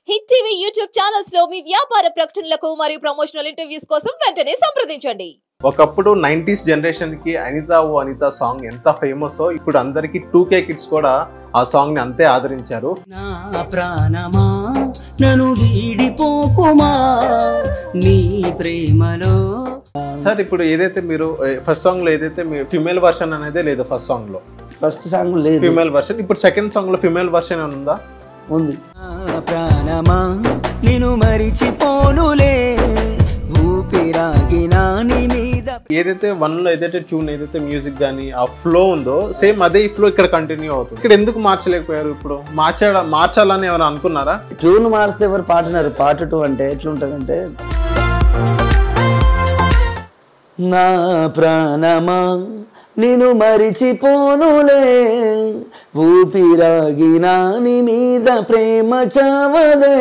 Hit TV YouTube channels లో మీ వ్యాపార ప్రకటనలకు మరియు ప్రమోషనల్ ఇంటర్వ్యూస్ కోసం వెంటనే సంప్రదించండి ఒకప్పుడు నైంటీస్ జనరేషన్ కి అనిత ఓ అనిత సాంగ్ ఎంత ఫేమస్ ఇప్పుడు అందరికి టూ కే కిడ్స్ కూడా ఆ సాంగ్ ని అంతే ఆదరించారు నా ప్రాణమా నన్ను వీడిపోకుమా నీ ప్రేమలో సార్ ఇప్పుడు ఏదైతే మీరు ఫస్ట్ సాంగ్ లో ఏదైతే ఫిమేల్ వర్షన్ అనేది లేదు ఫస్ట్ సాంగ్ లో ఫస్ట్ సాంగ్ లేదు ఫిమేల్ వర్షన్ ఇప్పుడు సెకండ్ సాంగ్ లో ఫిమేల్ వర్షన్ ఏమైనా ఉందా ఉంది నా ప్రాణమా నిన్ను మరిచిపోనులే ఊపిరాగినా నీ మీద ఏదైతే వన్ లో ఏదైతే ట్యూన్ ఏదైతే మ్యూజిక్ కానీ ఆ ఫ్లో ఉందో సేమ్ అదే ఈ ఫ్లో ఇక్కడ కంటిన్యూ అవుతుంది ఇక్కడ ఎందుకు మార్చలేకపోయారు ఇప్పుడు మార్చా మార్చాలని ఎవరు అనుకున్నారా ట్యూన్ మారిస్తే ఎవరు పాడినారు పాట టూ అంటే ఎట్లుంటుందంటే నా ప్రాణమా నేను మరిచిపోనులే ఊపిరాగినా నీ మీద ప్రేమ చావదే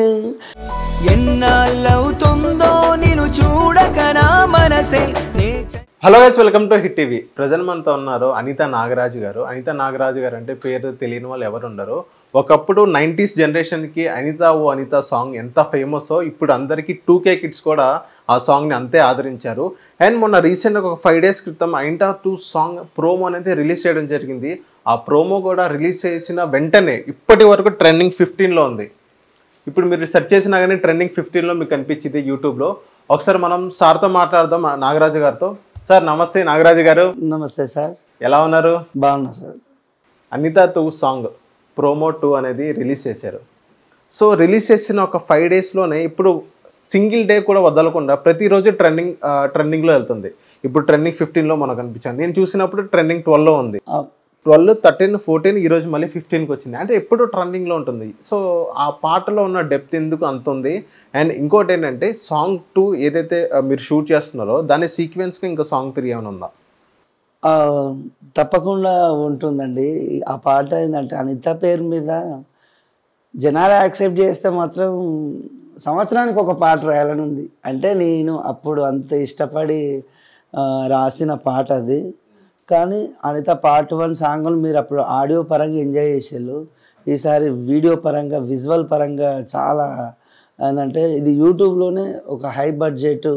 ఎన్నాళ్ళవుతుందో నిన్ను చూడక నా మనసే నే చ- hello guys welcome to Hit TV present మనతో ఉన్నారు అనిత నాగరాజు గారు అనిత నాగరాజు గారు అంటే పేరు తెలియని వాళ్ళు ఎవరు ఉండరు ఒకప్పుడు నైంటీస్ జనరేషన్కి అనిత ఓ అనిత సాంగ్ ఎంత ఫేమసో ఇప్పుడు అందరికీ టూ కే కిడ్స్ కూడా ఆ సాంగ్ని అంతే ఆదరించారు అండ్ మొన్న రీసెంట్గా ఒక ఫైవ్ డేస్ క్రితం అనిత టూ సాంగ్ ప్రోమో అనేది రిలీజ్ చేయడం జరిగింది ఆ ప్రోమో కూడా రిలీజ్ చేసిన వెంటనే ఇప్పటి వరకు ట్రెండింగ్ ఫిఫ్టీన్లో ఉంది ఇప్పుడు మీరు సెర్చ్ చేసినా కానీ ట్రెండింగ్ ఫిఫ్టీన్లో మీకు కనిపించింది యూట్యూబ్లో ఒకసారి మనం సార్తో మాట్లాడదాం ఆ నాగరాజు గారితో సార్ నమస్తే నాగరాజు గారు నమస్తే సార్ ఎలా ఉన్నారు బాగున్నా sir Anitha two song promo two అనేది రిలీజ్ చేశారు సో రిలీజ్ చేసిన ఒక ఫైవ్ డేస్లోనే ఇప్పుడు సింగిల్ డే కూడా వదలకుండా ప్రతిరోజు ట్రెండింగ్ ట్రెండింగ్లో వెళ్తుంది ఇప్పుడు ట్రెండింగ్ ఫిఫ్టీన్లో మనకు అనిపించింది నేను చూసినప్పుడు ట్రెండింగ్ ట్వెల్వ్లో ఉంది ఆ, ట్వెల్వ్ థర్టీన్ ఫోర్టీన్ ఈ రోజు మళ్ళీ ఫిఫ్టీన్కి వచ్చింది అంటే ఎప్పుడు ట్రెండింగ్లో ఉంటుంది సో ఆ పాటలో ఉన్న డెప్త్ ఎందుకు అంత ఉంది అండ్ ఇంకోటి ఏంటంటే సాంగ్ టూ ఏదైతే ఆ, మీరు షూట్ చేస్తున్నారో దాని సీక్వెన్స్కి ఇంకా సాంగ్ త్రీ ఏమైనా ఉందా ఆ, తప్పకుండా ఉంటుందండి ఆ పాట ఏంటంటే అనిత పేరు మీద జనాలు యాక్సెప్ట్ చేస్తే మాత్రం సంవత్సరానికి ఒక పాట రాయాలని ఉంది అంటే నేను అప్పుడు అంత ఇష్టపడి ఆ, రాసిన పాట అది కానీ అనిత పార్ట్ వన్ సాంగ్లు మీరు అప్పుడు ఆడియో పరంగా ఎంజాయ్ చేసేళ్ళు ఈసారి వీడియో పరంగా విజువల్ పరంగా చాలా ఏంటంటే ఇది యూట్యూబ్లోనే ఒక హై బడ్జెట్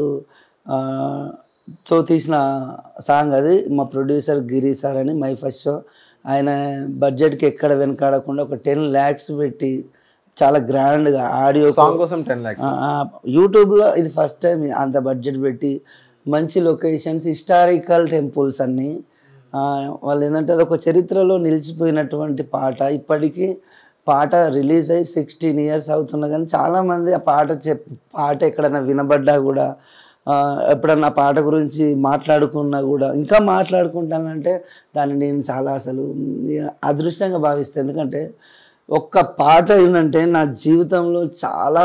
తో తీసిన సాంగ్ అది మా ప్రొడ్యూసర్ గిరి సార్ అని మై ఫస్ట్ షో ఆయన బడ్జెట్కి ఎక్కడ వెనకాడకుండా ఒక టెన్ ల్యాక్స్ పెట్టి చాలా గ్రాండ్గా ఆడియో సాంగ్ కోసం టెన్ ల్యాక్స్ యూట్యూబ్లో ఇది ఫస్ట్ టైం అంత బడ్జెట్ పెట్టి మంచి లొకేషన్స్ హిస్టారికల్ టెంపుల్స్ అన్నీ ఆ, వాళ్ళు ఏంటంటే అది ఒక చరిత్రలో నిలిచిపోయినటువంటి పాట ఇప్పటికీ పాట రిలీజ్ అయ్యి సిక్స్టీన్ ఇయర్స్ అవుతున్నా కానీ చాలామంది ఆ పాట చెప్ పాట ఎక్కడైనా వినబడ్డా కూడా ఆ, ఎప్పుడన్నా ఆ పాట గురించి మాట్లాడుకున్నా కూడా ఇంకా మాట్లాడుకుంటానంటే దాన్ని నేను చాలా అసలు అదృష్టంగా భావిస్తాను ఎందుకంటే ఒక్క పాట ఏంటంటే నా జీవితంలో చాలా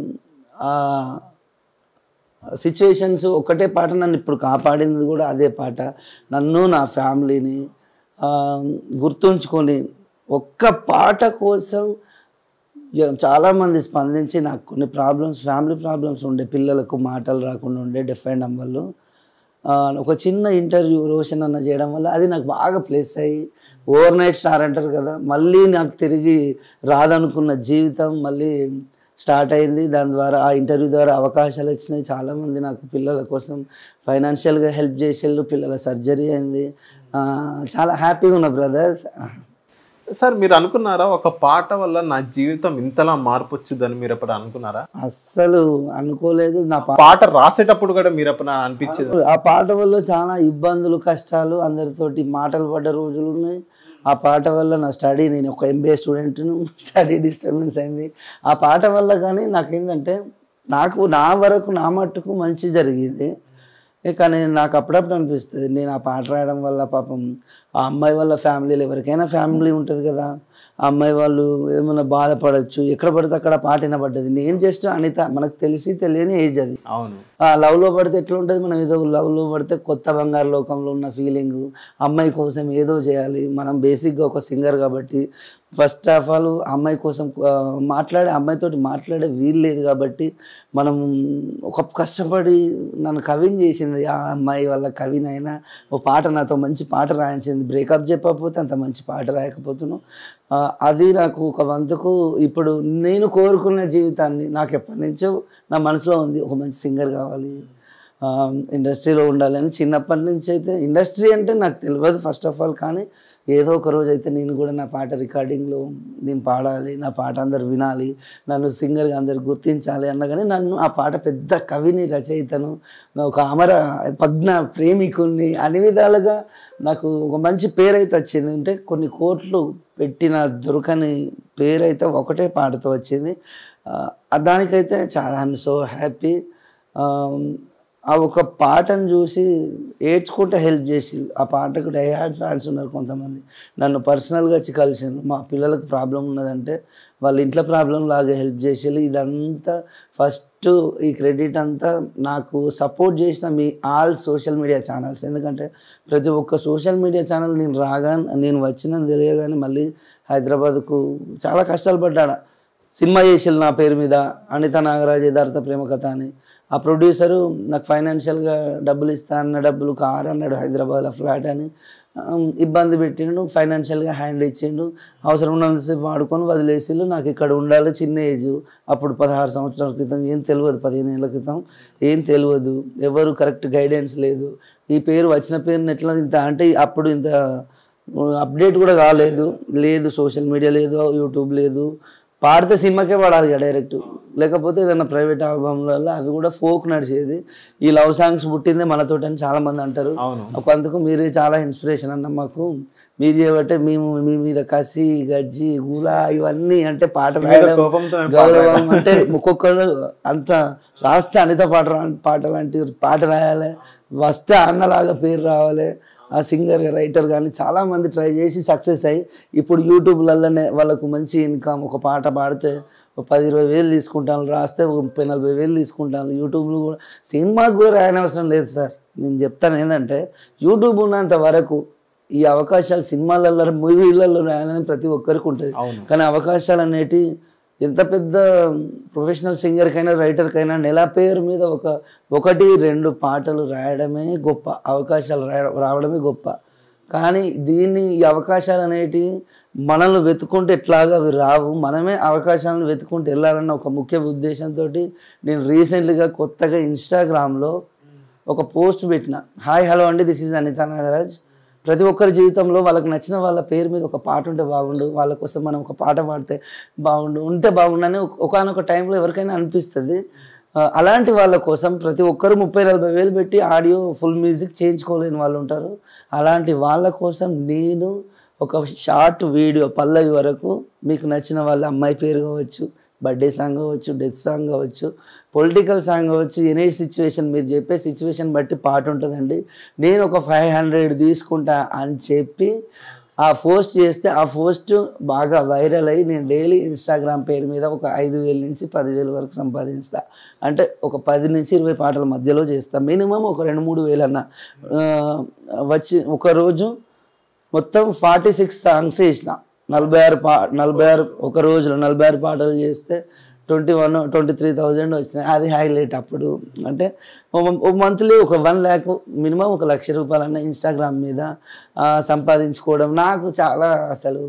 సిచ్యువేషన్స్ ఒకటే పాట నన్ను ఇప్పుడు కాపాడింది కూడా అదే పాట నన్ను నా ఫ్యామిలీని ఆ, గుర్తుంచుకొని ఒక్క పాట కోసం ఇక చాలామంది స్పందించి నాకు కొన్ని ప్రాబ్లమ్స్ ఫ్యామిలీ ప్రాబ్లమ్స్ ఉండే పిల్లలకు మాటలు రాకుండా ఉండే డెఫ్ అండ్ అమ్మలు ఒక చిన్న ఇంటర్వ్యూ రోషన్ అన్న చేయడం వల్ల అది నాకు బాగా ప్లేస్ అయ్యి ఓవర్ నైట్ స్టార్ అంటారు కదా మళ్ళీ నాకు తిరిగి రాదనుకున్న జీవితం మళ్ళీ స్టార్ట్ అయింది దాని ద్వారా ఆ ఇంటర్వ్యూ ద్వారా అవకాశాలు వచ్చినాయి చాలామంది నాకు పిల్లల కోసం ఫైనాన్షియల్గా హెల్ప్ చేసేళ్ళు పిల్లల సర్జరీ అయింది ఆ, చాలా హ్యాపీగా ఉన్నా బ్రదర్స్ సార్ మీరు అనుకున్నారా ఒక పాట వల్ల నా జీవితం ఇంతలా మార్పు వచ్చిందని మీరు ఎప్పుడు అనుకున్నారా అస్సలు అనుకోలేదు నా పా పాట రాసేటప్పుడు కూడా మీరు ఎప్పుడు అనిపించింది ఆ పాట వల్ల చాలా ఇబ్బందులు కష్టాలు అందరితోటి మాటలు పడ్డ రోజులు ఉన్నాయి ఆ పాట వల్ల నా స్టడీ నేను ఒక ఎంబీఏ స్టూడెంట్ను స్టడీ డిస్టర్బెన్స్ అయింది ఆ పాట వల్ల కానీ నాకేంటంటే నాకు నా వరకు నా మట్టుకు మంచి జరిగింది కానీ నాకు అప్పుడప్పుడు అనిపిస్తుంది నేను ఆ పాట రాయడం వల్ల పాపం ఆ అమ్మాయి వాళ్ళ ఫ్యామిలీలో ఎవరికైనా ఫ్యామిలీ ఉంటుంది కదా ఆ అమ్మాయి వాళ్ళు ఏమైనా బాధపడచ్చు ఎక్కడ పడితే అక్కడ పాట వినబడ్డది నేను జస్ట్ అనిత మనకు తెలిసి తెలియని ఏజ్ అది అవును ఆ లవ్లో పడితే ఎట్లా ఉంటుంది మనం ఏదో లవ్లో పడితే కొత్త బంగారు లోకంలో ఉన్న ఫీలింగ్ అమ్మాయి కోసం ఏదో చేయాలి మనం బేసిక్గా ఒక సింగర్ కాబట్టి ఫస్ట్ ఆఫ్ ఆల్ అమ్మాయి కోసం ఆ, మాట్లాడే అమ్మాయితోటి మాట్లాడే వీలు లేదు కాబట్టి మనం ఒక కష్టపడి నన్ను కవిని చేసింది ఆ అమ్మాయి వాళ్ళ కవినైనా ఓ పాట నాతో మంచి పాట రాయించింది బ్రేకప్ చెప్పకపోతే అంత మంచి పాట రాయకపోతున్నాను ఆ, అది నాకు ఒక వంతుకు ఇప్పుడు నేను కోరుకున్న జీవితాన్ని నాకు ఎప్పటి నుంచో నా మనసులో ఉంది ఒక మంచి సింగర్ కావాలి ఆ, ఇండస్ట్రీలో ఉండాలని చిన్నప్పటి నుంచి అయితే ఇండస్ట్రీ అంటే నాకు తెలియదు ఫస్ట్ ఆఫ్ ఆల్ కానీ ఏదో ఒక రోజు అయితే నేను కూడా నా పాట రికార్డింగ్లో నేను పాడాలి నా పాట అందరు వినాలి నన్ను సింగర్గా అందరు గుర్తించాలి అన్నగానే నన్ను ఆ పాట పెద్ద కవిని రచయితను ఒక అమర పద్మ ప్రేమికుణ్ణి అన్ని విధాలుగా నాకు ఒక మంచి పేరు అయితే వచ్చింది అంటే కొన్ని కోట్లు పెట్టిన దొరకని పేరు అయితే ఒకటే పాటతో వచ్చింది ఆ, దానికైతే చాలా ఐఎమ్ సో హ్యాపీ ఆ ఒక పాటను చూసి ఏడ్చుకుంటే హెల్ప్ చేసి ఆ పాటకు డైహార్డ్ ఫ్యాన్స్ ఉన్నారు కొంతమంది నన్ను పర్సనల్గా వచ్చి కలిసిండ్రు మా పిల్లలకు ప్రాబ్లం ఉన్నదంటే వాళ్ళ ఇంట్లో ప్రాబ్లం లాగా హెల్ప్ చేసి ఇదంతా ఫస్ట్ ఈ క్రెడిట్ అంతా నాకు సపోర్ట్ చేసిన మీ ఆల్ సోషల్ మీడియా ఛానల్స్ ఎందుకంటే ప్రతి ఒక్క సోషల్ మీడియా ఛానల్ నేను రాగా నేను వచ్చిన తెలియగానే మళ్ళీ హైదరాబాద్కు చాలా కష్టాలు పడ్డాడు సినిమా చేసిల్లు నా పేరు మీద అనిత నాగరాజ్ యథార్థ ప్రేమ కథ అని ఆ ప్రొడ్యూసరు నాకు ఫైనాన్షియల్గా డబ్బులు ఇస్తా అన్న డబ్బులు కారు అన్నాడు హైదరాబాద్లో ఫ్లాట్ అని ఆ, ఇబ్బంది పెట్టిండు ఫైనాన్షియల్గా హ్యాండ్ ఇచ్చిండు అవసరం ఉన్నంతసేపు వాడుకొని వదిలేసిళ్ళు నాకు ఇక్కడ ఉండాలి చిన్న ఏజ్ అప్పుడు పదహారు సంవత్సరాల క్రితం ఏం తెలియదు పదిహేను ఏళ్ళ క్రితం ఏం తెలియదు ఎవరు కరెక్ట్ గైడెన్స్ లేదు ఈ పేరు వచ్చిన పేరుని ఎట్లా ఇంత అంటే అప్పుడు ఇంత అప్డేట్ కూడా కాలేదు లేదు సోషల్ మీడియా లేదు యూట్యూబ్ లేదు పాడితే సినిమాకే పాడాలి ఇక డైరెక్ట్ లేకపోతే ఏదైనా ప్రైవేట్ ఆల్బమ్లలో అవి కూడా ఫోక్ నడిచేది ఈ లవ్ సాంగ్స్ పుట్టిందే మనతోటి అని చాలా మంది అంటారు అవును ఒక అందుకు మీరే చాలా ఇన్స్పిరేషన్ అన్న మాకు మీరు చేయబట్టే మేము మీ మీద కసి గజ్జి గులా ఇవన్నీ అంటే పాట మీ మీద రాయడం కోపంతో మేము పాట గౌరవం అంటే ఒక్కొక్కరు అంత రాస్తే అనిత పాట రా పాట లాంటి పాట రాయాలి వస్తే అన్నలాగా పేరు రావాలి ఆ సింగర్ రైటర్ కానీ చాలా మంది ట్రై చేసి సక్సెస్ అయ్యి ఇప్పుడు యూట్యూబ్లలోనే వాళ్ళకు మంచి ఇన్కమ్ ఒక పాట పాడితే ఒక పది ఇరవై వేలు తీసుకుంటాను రాస్తే ఒక ముప్పై నలభై వేలు తీసుకుంటాను యూట్యూబ్లో కూడా సినిమాకి కూడా రాయనవసరం లేదు సార్ నేను చెప్తాను ఏంటంటే యూట్యూబ్ ఉన్నంత వరకు ఈ అవకాశాలు సినిమాలలో మూవీలలో రాయాలని ప్రతి ఒక్కరికి ఉంటుంది అవును కానీ అవకాశాలు అనేటి ఎంత పెద్ద ప్రొఫెషనల్ సింగర్కైనా రైటర్కైనా నెల పేరు మీద ఒక ఒకటి రెండు పాటలు రాయడమే గొప్ప అవకాశాలు రాయ- రావడమే గొప్ప కానీ దీన్ని ఈ అవకాశాలు అనేటి మనల్ని వెతుకుంటే ఎట్లాగా అవి రావు మనమే అవకాశాలను వెతుకుంటూ వెళ్ళాలన్న ఒక ముఖ్య ఉద్దేశంతో నేను రీసెంట్గా కొత్తగా ఇన్స్టాగ్రామ్లో ఒక పోస్ట్ పెట్టిన హాయ్ హలో అండి దిస్ ఈజ్ అనితా నాగరాజ్ ప్రతి ఒక్కరి జీవితంలో వాళ్ళకి నచ్చిన వాళ్ళ పేరు మీద ఒక పాట ఉంటే బాగుండు వాళ్ళ కోసం మనం ఒక పాట పాడితే బాగుండు ఉంటే బాగుండని ఒకనొక టైంలో ఎవరికైనా అనిపిస్తుంది ఆ, అలాంటి వాళ్ళ కోసం ప్రతి ఒక్కరు ముప్పై నలభై వేలు పెట్టి ఆడియో ఫుల్ మ్యూజిక్ చేయించుకోలేని వాళ్ళు ఉంటారు అలాంటి వాళ్ళ కోసం నేను ఒక షార్ట్ వీడియో పల్లవి వరకు మీకు నచ్చిన వాళ్ళ అమ్మాయి పేరు కావచ్చు బర్త్డే సాంగ్ కావచ్చు డెత్ సాంగ్ కావచ్చు పొలిటికల్ సాంగ్ కావచ్చు ఎనీ సిచ్యువేషన్ మీరు చెప్పే సిచ్యువేషన్ బట్టి పాట ఉంటుందండి నేను ఒక ఫైవ్ హండ్రెడ్ తీసుకుంటా అని చెప్పి ఆ పోస్ట్ చేస్తే ఆ పోస్ట్ బాగా వైరల్ అయ్యి నేను డైలీ ఇన్స్టాగ్రామ్ పేరు మీద ఒక ఐదు వేల నుంచి పదివేల వరకు సంపాదిస్తా అంటే ఒక పది నుంచి ఇరవై పాటల మధ్యలో చేస్తా మినిమం ఒక రెండు మూడు వేలన్న ఆ, వచ్చి ఒక రోజు మొత్తం ఫార్టీ సిక్స్ సాంగ్స్ వేసిన నలభై ఆరు పా నలభై ఆరు ఒక రోజులో నలభై ఆరు పాటలు చేస్తే twenty one twenty three thousand వచ్చినాయి అది హైలైట్ అప్పుడు అంటే ఒక మంత్లీ ఒక వన్ ల్యాక్ మినిమం ఒక లక్ష రూపాయలన్న ఇన్స్టాగ్రామ్ మీద ఆ, సంపాదించుకోవడం నాకు చాలా అసలు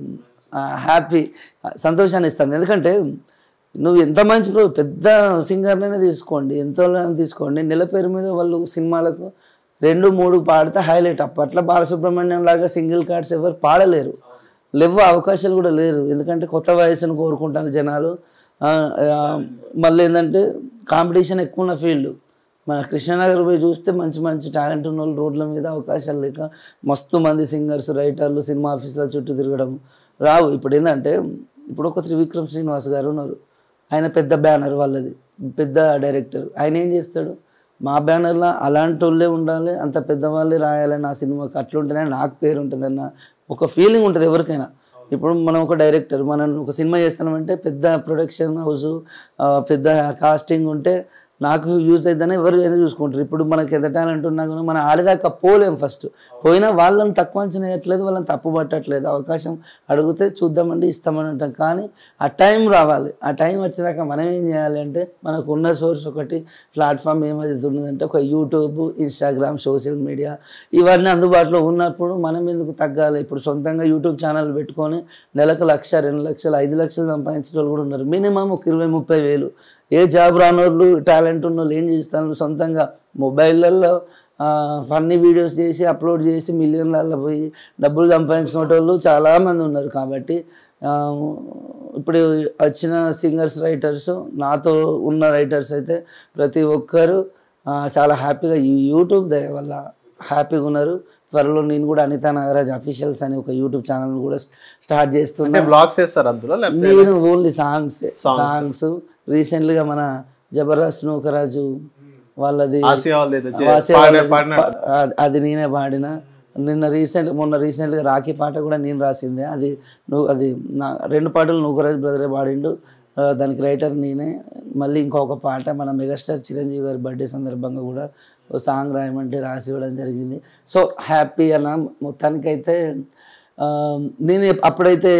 హ్యాపీ సంతోషాన్ని ఇస్తుంది ఎందుకంటే నువ్వు ఎంత మంచి ప్రో- పెద్ద సింగర్నైనా తీసుకోండి ఎంతో తీసుకోండి నెల పేరు మీద వాళ్ళు సినిమాలకు రెండు మూడు పాడితే హైలైట్ అప్పట్లో బాలసుబ్రహ్మణ్యం లాగా సింగిల్ కార్డ్స్ ఎవరు పాడలేరు లేవు అవకాశాలు కూడా లేరు ఎందుకంటే కొత్త వయసును కోరుకుంటాను జనాలు ఆ, ఆ, మళ్ళీ ఏంటంటే కాంపిటీషన్ ఎక్కువ ఉన్న ఫీల్డ్ మన కృష్ణనగర్ పోయి చూస్తే మంచి మంచి టాలెంట్ ఉన్న వాళ్ళు రోడ్ల మీద అవకాశాలు లేక మస్తు మంది సింగర్స్ రైటర్లు సినిమా ఆఫీసుల చుట్టూ తిరగడం రావు ఇప్పుడు ఏంటంటే ఇప్పుడు ఒక త్రివిక్రమ్ శ్రీనివాస్ గారు ఉన్నారు ఆయన పెద్ద బ్యానర్ వాళ్ళది పెద్ద డైరెక్టర్ ఆయన ఏం చేస్తాడు మా బ్యానర్లో అలాంటి వాళ్ళే ఉండాలి అంత పెద్దవాళ్ళే రాయాలని నా సినిమాకి అట్లుంటేనే నాకు పేరు ఉంటుందన్న ఒక ఫీలింగ్ ఉంటుంది ఎవరికైనా ఇప్పుడు మనం ఒక డైరెక్టర్ మనం ఒక సినిమా చేస్తున్నామంటే పెద్ద ప్రొడక్షన్ హౌస్ పెద్ద కాస్టింగ్ ఉంటే నాకు యూజ్ అవుతుందని ఎవరు ఏదో చూసుకుంటారు ఇప్పుడు మనకి ఎంత టాలెంట్ ఉన్నా కానీ మనం ఆడేదాకా పోలేం ఫస్ట్ పోయినా వాళ్ళని తక్కువ అంచనా వేయట్లేదు వాళ్ళని తప్పు పట్టట్లేదు అవకాశం అడిగితే చూద్దామండి ఇస్తామని అంటాం కానీ ఆ టైం రావాలి ఆ టైం వచ్చేదాకా మనం ఏం చేయాలి అంటే మనకు ఉన్న సోర్స్ ఒకటి ప్లాట్ఫామ్ ఏమవుతుందంటే ఒక యూట్యూబ్ ఇన్స్టాగ్రామ్ సోషల్ మీడియా ఇవన్నీ అందుబాటులో ఉన్నప్పుడు మనం ఎందుకు తగ్గాలి ఇప్పుడు సొంతంగా యూట్యూబ్ ఛానల్ పెట్టుకొని నెలకు లక్ష రెండు లక్షలు ఐదు లక్షలు సంపాదించిన వాళ్ళు కూడా ఉన్నారు మినిమం ఒక ఇరవై ముప్పై వేలు ఏ జాబ్ రానోళ్ళు టాలెంట్ ఉన్న వాళ్ళు ఏం చేస్తారు సొంతంగా మొబైల్లలో ఫన్నీ వీడియోస్ చేసి అప్లోడ్ చేసి మిలియన్లలో పోయి డబ్బులు సంపాదించుకునే వాళ్ళు చాలామంది ఉన్నారు కాబట్టి ఆ, ఇప్పుడు వచ్చిన సింగర్స్ రైటర్స్ నాతో ఉన్న రైటర్స్ అయితే ప్రతి ఒక్కరు ఆ, చాలా హ్యాపీగా ఈ యూట్యూబ్ దయ వల్ల హ్యాపీగా ఉన్నారు త్వరలో నేను కూడా అనితా నాగరాజ్ అఫీషియల్స్ అని ఒక యూట్యూబ్ ఛానల్ కూడా స్టార్ట్ అంటే చేస్తున్నా బ్లాగ్స్ చేస్తారు అందులో లేకపోతే నేను ఓన్లీ సాంగ్స్ సాంగ్స్ రీసెంట్గా మన జబర్దస్త్ నూకరాజు వాళ్ళది ఆసియా వాళ్ళు ఏదో చే- వాసే పాడిన- వాళ్ళది పాడిన పా- అది- అది నేనే పాడిన నిన్న రీసెంట్ మొన్న రీసెంట్గా రాఖీ పాట కూడా నేను రాసిందే అది నువ్వు అది నా రెండు పాటలు నూకరాజు బ్రదరే పాడిండు ఆ, దానికి రైటర్ నేనే మళ్ళీ ఇంకొక పాట మన మెగాస్టార్ చిరంజీవి గారి బర్త్డే సందర్భంగా కూడా ఓ సాంగ్ రాయమంటే రాసి ఇవ్వడం జరిగింది సో హ్యాపీ అన్న మొత్తానికైతే ఆ, నేను ఎప్- అప్పుడైతే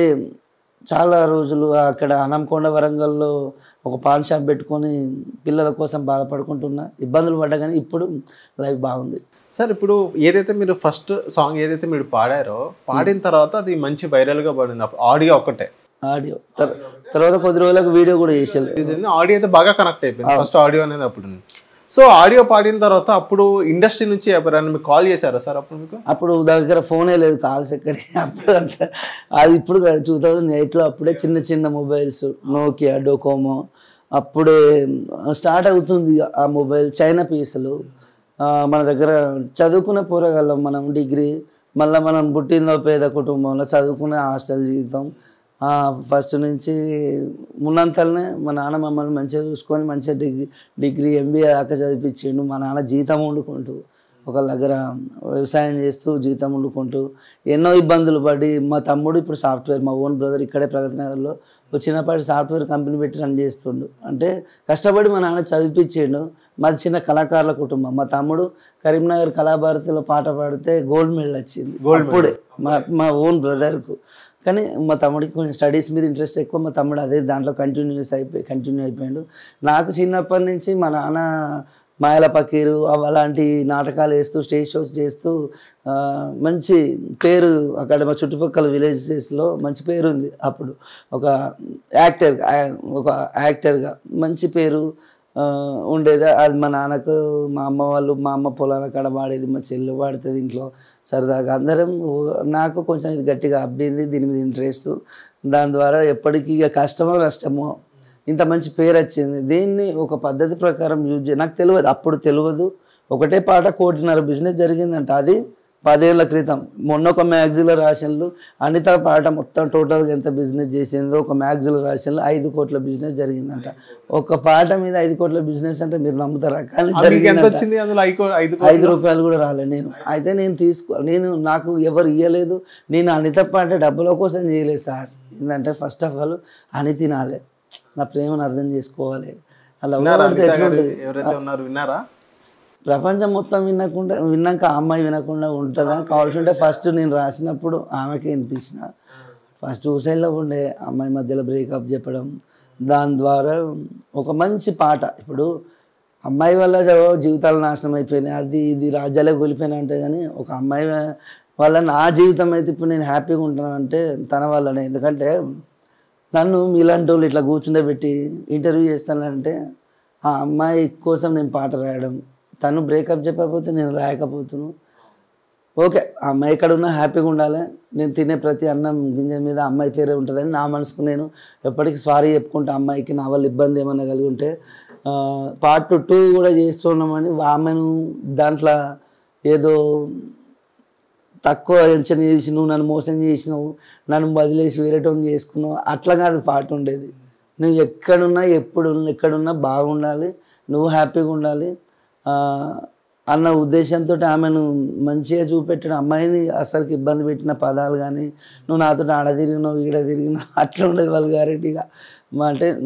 చాలా రోజులు అక్కడ అనంకొండ వరంగల్లో ఒక పాన్ షాప్ పెట్టుకొని పిల్లల కోసం బాధపడుకుంటున్నా ఇబ్బందులు పడ్డా కానీ ఇప్పుడు లైఫ్ బాగుంది సార్ ఇప్పుడు ఏదైతే మీరు ఫస్ట్ సాంగ్ ఏదైతే మీరు పాడారో పాడిన తర్వాత అది మంచి వైరల్ గా పడింది ఆడియో ఒకటే ఆడియో తర్- తర్వాత కొద్ది రోజులకు వీడియో కూడా చేసారు ఆడియో అయితే బాగా కనెక్ట్ అయిపోయింది ఫస్ట్ ఆడియో అనేది అప్పుడు ఉంది. సో ఆడియో పాడిన తర్వాత అప్పుడు ఇండస్ట్రీ నుంచి ఎవరైనా మీకు కాల్ చేశారా సార్ అప్పుడు మీకు అప్పుడు దగ్గర ఫోనే లేదు కాల్స్ ఎక్కడి అప్పుడు అంత అది ఇప్పుడు టూ థౌజండ్ ఎయిట్లో అప్పుడే చిన్న చిన్న మొబైల్స్ నోకియా డోకోమో అప్పుడే స్టార్ట్ అవుతుంది ఇక ఆ మొబైల్ చైనా పీసులు ఆ, మన దగ్గర చదువుకున్న పోరగాళ్ళం మనం డిగ్రీ మళ్ళీ మనం పుట్టిందో పేద కుటుంబంలో చదువుకున్న హాస్టల్ జీవితం ఫస్ట్ నుంచి ఉన్నంతలనే మా నాన్న మమ్మల్ని మంచిగా చూసుకొని మంచిగా డిగ్రీ డిగ్రీ ఎంబీఏ దాకా చదివించిండు మా నాన్న జీతం వండుకుంటూ ఒక దగ్గర వ్యవసాయం చేస్తూ జీతం వండుకుంటూ ఎన్నో ఇబ్బందులు పడి మా తమ్ముడు ఇప్పుడు సాఫ్ట్వేర్ మా ఓన్ బ్రదర్ ఇక్కడే ప్రగతి నగర్లో ఒక చిన్నపాటి సాఫ్ట్వేర్ కంపెనీ పెట్టి రన్ చేస్తుండు అంటే కష్టపడి మా నాన్న చదివించిండు మాది చిన్న కళాకారుల కుటుంబం మా తమ్ముడు కరీంనగర్ కళాభారతిలో పాట పాడితే గోల్డ్ మెడల్ వచ్చింది అప్పుడే మా మా ఓన్ బ్రదర్కు కానీ మా తమ్ముడికి కొంచెం స్టడీస్ మీద ఇంట్రెస్ట్ ఎక్కువ మా తమ్ముడు అదే దాంట్లో కంటిన్యూస్ అయిపోయి కంటిన్యూ అయిపోయాడు నాకు చిన్నప్పటి నుంచి మా నాన్న మాయల పకీరు అవ- అలాంటి నాటకాలు వేస్తూ స్టేజ్ షోస్ చేస్తూ ఆ, మంచి పేరు అక్కడ మా చుట్టుపక్కల విలేజెస్లో మంచి పేరు ఉంది అప్పుడు ఒక యాక్టర్ ఒక యాక్టర్గా మంచి పేరు ఆ, ఉండేది అది మా నాన్నకు మా అమ్మ వాళ్ళు మా అమ్మ పొలాల కాడ వాడేది మా చెల్లి వాడుతుంది ఇంట్లో సరదాగా అందరం ఊ- నాకు కొంచెం ఇది గట్టిగా అబ్బింది దీని మీద ఇంట్రెస్ట్ దాని ద్వారా ఎప్పటికీ ఇక కష్టమో నష్టమో ఇంత మంచి పేరు వచ్చింది దీన్ని ఒక పద్ధతి ప్రకారం యూజ్ చే నాకు తెలియదు అప్పుడు తెలియదు ఒకటే పాట కోటిన్నర బిజినెస్ జరిగిందంట అది పదేళ్ల క్రితం మొన్న ఒక మ్యాగజీన్లో రాసిన్లు అనిత పాట మొత్తం టోటల్గా ఎంత బిజినెస్ చేసిందో ఒక మ్యాగజీన్లో రాసిన్లు ఐదు కోట్ల బిజినెస్ జరిగిందంట ఒక పాట మీద ఐదు కోట్ల బిజినెస్ అంటే మీరు నమ్ముతారా కానీ మీకు ఎంత జరిగిందంట వచ్చింది అందులో ఐదు ఐదు ఐదు రూపాయలు కూడా రాలేదు నేను అయితే నేను తీసుకో నేను నాకు ఎవరు ఇవ్వలేదు నేను అనిత పాట డబ్బుల కోసం చేయలేదు సార్ ఏంటంటే ఫస్ట్ ఆఫ్ ఆల్ అని తినాలి నా ప్రేమను అర్థం చేసుకోవాలి అలా విన్నారా పడితే అనిత గారు ఎట్లుంటుంది ఎవరైతే ఉన్నారు విన్నారా ప్రపంచం మొత్తం వినకుండా విన్నాక ఆ అమ్మాయి వినకుండా ఉంటుందా కావాల్సి ఉంటే ఫస్ట్ నేను రాసినప్పుడు ఆమెకే వినిపించిన ఫస్ట్ సైడ్లో ఉండే అమ్మాయి మధ్యలో బ్రేకప్ చెప్పడం దాని ద్వారా ఒక మంచి పాట ఇప్పుడు అమ్మాయి వల్ల జ- జీవితాలు నాశనం అయిపోయినాయి అది ఇది రాజ్యాలే కూలిపోయినాయి అంటే కానీ ఒక అమ్మాయి వ- వల్ల నా జీవితం అయితే ఇప్పుడు నేను హ్యాపీగా ఉంటున్నానంటే తన వల్లనే ఎందుకంటే నన్ను మీలాంటి వాళ్ళు ఇట్లా కూర్చుండే పెట్టి ఇంటర్వ్యూ చేస్తానంటే ఆ అమ్మాయి కోసం నేను పాట రాయడం తను బ్రేకప్ చెప్పకపోతే నేను రాయకపోతున్నాను ఓకే ఆ అమ్మాయి ఎక్కడ ఉన్నా హ్యాపీగా ఉండాలి నేను తినే ప్రతి అన్నం గింజ మీద అమ్మాయి పేరే ఉంటుందని నా మనసుకు నేను ఎప్పటికీ సారీ చెప్పుకుంటా అమ్మాయికి నా వల్ల ఇబ్బంది ఏమన్నా కలిగి ఉంటే పార్ట్ టూ కూడా చేస్తున్నామని ఆమెను దాంట్లో ఏదో తక్కువ అంచనా చేసి నువ్వు నన్ను మోసం చేసినావు నన్ను వదిలేసి వేరేటోని చేసుకున్నావు అట్లా కాదు పాట ఉండేది నువ్వు ఎక్కడున్నా ఎప్పుడు ఎక్కడున్నా బాగుండాలి నువ్వు హ్యాపీగా ఉండాలి ఆ, అన్న ఉద్దేశంతో ఆమెను మంచిగా చూపెట్టిన అమ్మాయిని అసలుకి ఇబ్బంది పెట్టిన పదాలు కానీ నువ్వు నాతో ఆడ తిరిగినావు ఈడ తిరిగినావు అట్లా ఉండేది వాళ్ళు గ్యారెంటీగా అంటే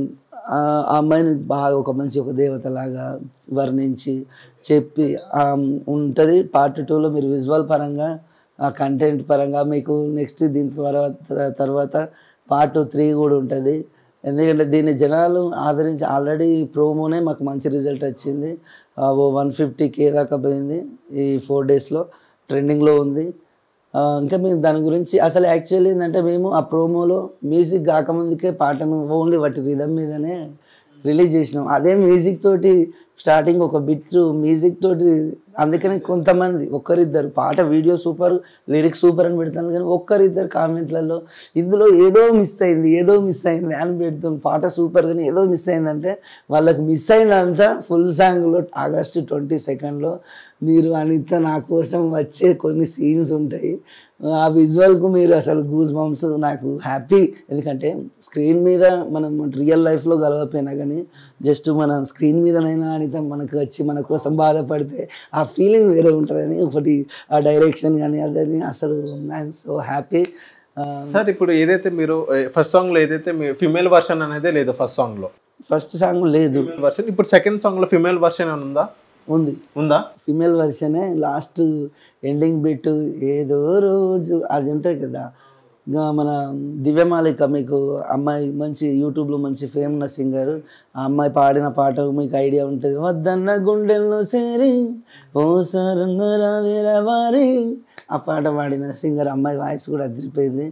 ఆ ఆ అమ్మాయిని బాగా ఒక మంచి ఒక దేవతలాగా వర్ణించి చెప్పి ఉంటుంది పార్ట్ టూలో మీరు విజువల్ పరంగా ఆ కంటెంట్ పరంగా మీకు నెక్స్ట్ దీని తర్వాత తర్వాత పార్ట్ త్రీ కూడా ఉంటుంది ఎందుకంటే దీన్ని జనాలు ఆదరించి ఆల్రెడీ ప్రోమోనే మాకు మంచి రిజల్ట్ వచ్చింది ఆ, ఓ వన్ ఫిఫ్టీ కే దాకా పోయింది ఈ ఫోర్ డేస్లో ట్రెండింగ్లో ఉంది ఆ, ఇంకా మేము దాని గురించి అసలు యాక్చువల్లీ ఏంటంటే మేము ఆ ప్రోమోలో మ్యూజిక్ కాకముందుకే పాటను ఓన్లీ వాటి రిధమ్ మీదనే రిలీజ్ చేసినాం అదే మ్యూజిక్ తోటి స్టార్టింగ్ ఒక బిట్ మ్యూజిక్ తోటి అందుకని కొంతమంది ఒక్కరిద్దరు పాట వీడియో సూపర్ లిరిక్స్ సూపర్ అని పెడతాను కానీ ఒక్కరిద్దరు కామెంట్లలో ఇందులో ఏదో మిస్ అయింది ఏదో మిస్ అయింది అని పెడుతుంది పాట సూపర్ కానీ ఏదో మిస్ అయిందంటే వాళ్ళకి మిస్ అయినంత ఫుల్ సాంగ్లో ఆగస్టు ట్వంటీ సెకండ్లో మీరు అనిత నా కోసం వచ్చే కొన్ని సీన్స్ ఉంటాయి ఆ విజువల్కు మీరు అసలు గూస్ బంప్స్ నాకు హ్యాపీ ఎందుకంటే స్క్రీన్ మీద మనం రియల్ లైఫ్లో గలవపోయినా కానీ జస్ట్ మన స్క్రీన్ మీదనైనా అనిత మనకు వచ్చి మన కోసం బాధపడితే ఆ ఫీలింగ్ వేరే ఉంటుందని ఒకటి ఆ డైరెక్షన్ కానీ అదని అసలు ఐఎమ్ సో హ్యాపీ సార్ ఇప్పుడు ఏదైతే మీరు ఫస్ట్ సాంగ్ లో ఏదైతే మీ ఫిమేల్ వర్షన్ అనేది లేదు ఫస్ట్ సాంగ్ లో ఫస్ట్ సాంగ్ లేదు ఫిమేల్ వర్షన్ ఇప్పుడు సెకండ్ సాంగ్ లో ఫిమేల్ వర్షన్ ఏమైనా ఉందా ఉంది ఉందా ఫిమేల్ వర్షనే లాస్ట్ ఎండింగ్ బిట్ ఏదో రోజు అది ఉంటుంది కదా ఇంకా మన దివ్యమాలిక మీకు అమ్మాయి మంచి యూట్యూబ్లో మంచి ఫేమ్ ఉన్న సింగర్ ఆ అమ్మాయి పాడిన పాట మీకు ఐడియా ఉంటుంది వద్దన్న గుండెల్లో సేరి ఓ సరన్న రావేరా వారి ఆ పాట పాడిన సింగర్ అమ్మాయి వాయిస్ కూడా అదిరిపోయింది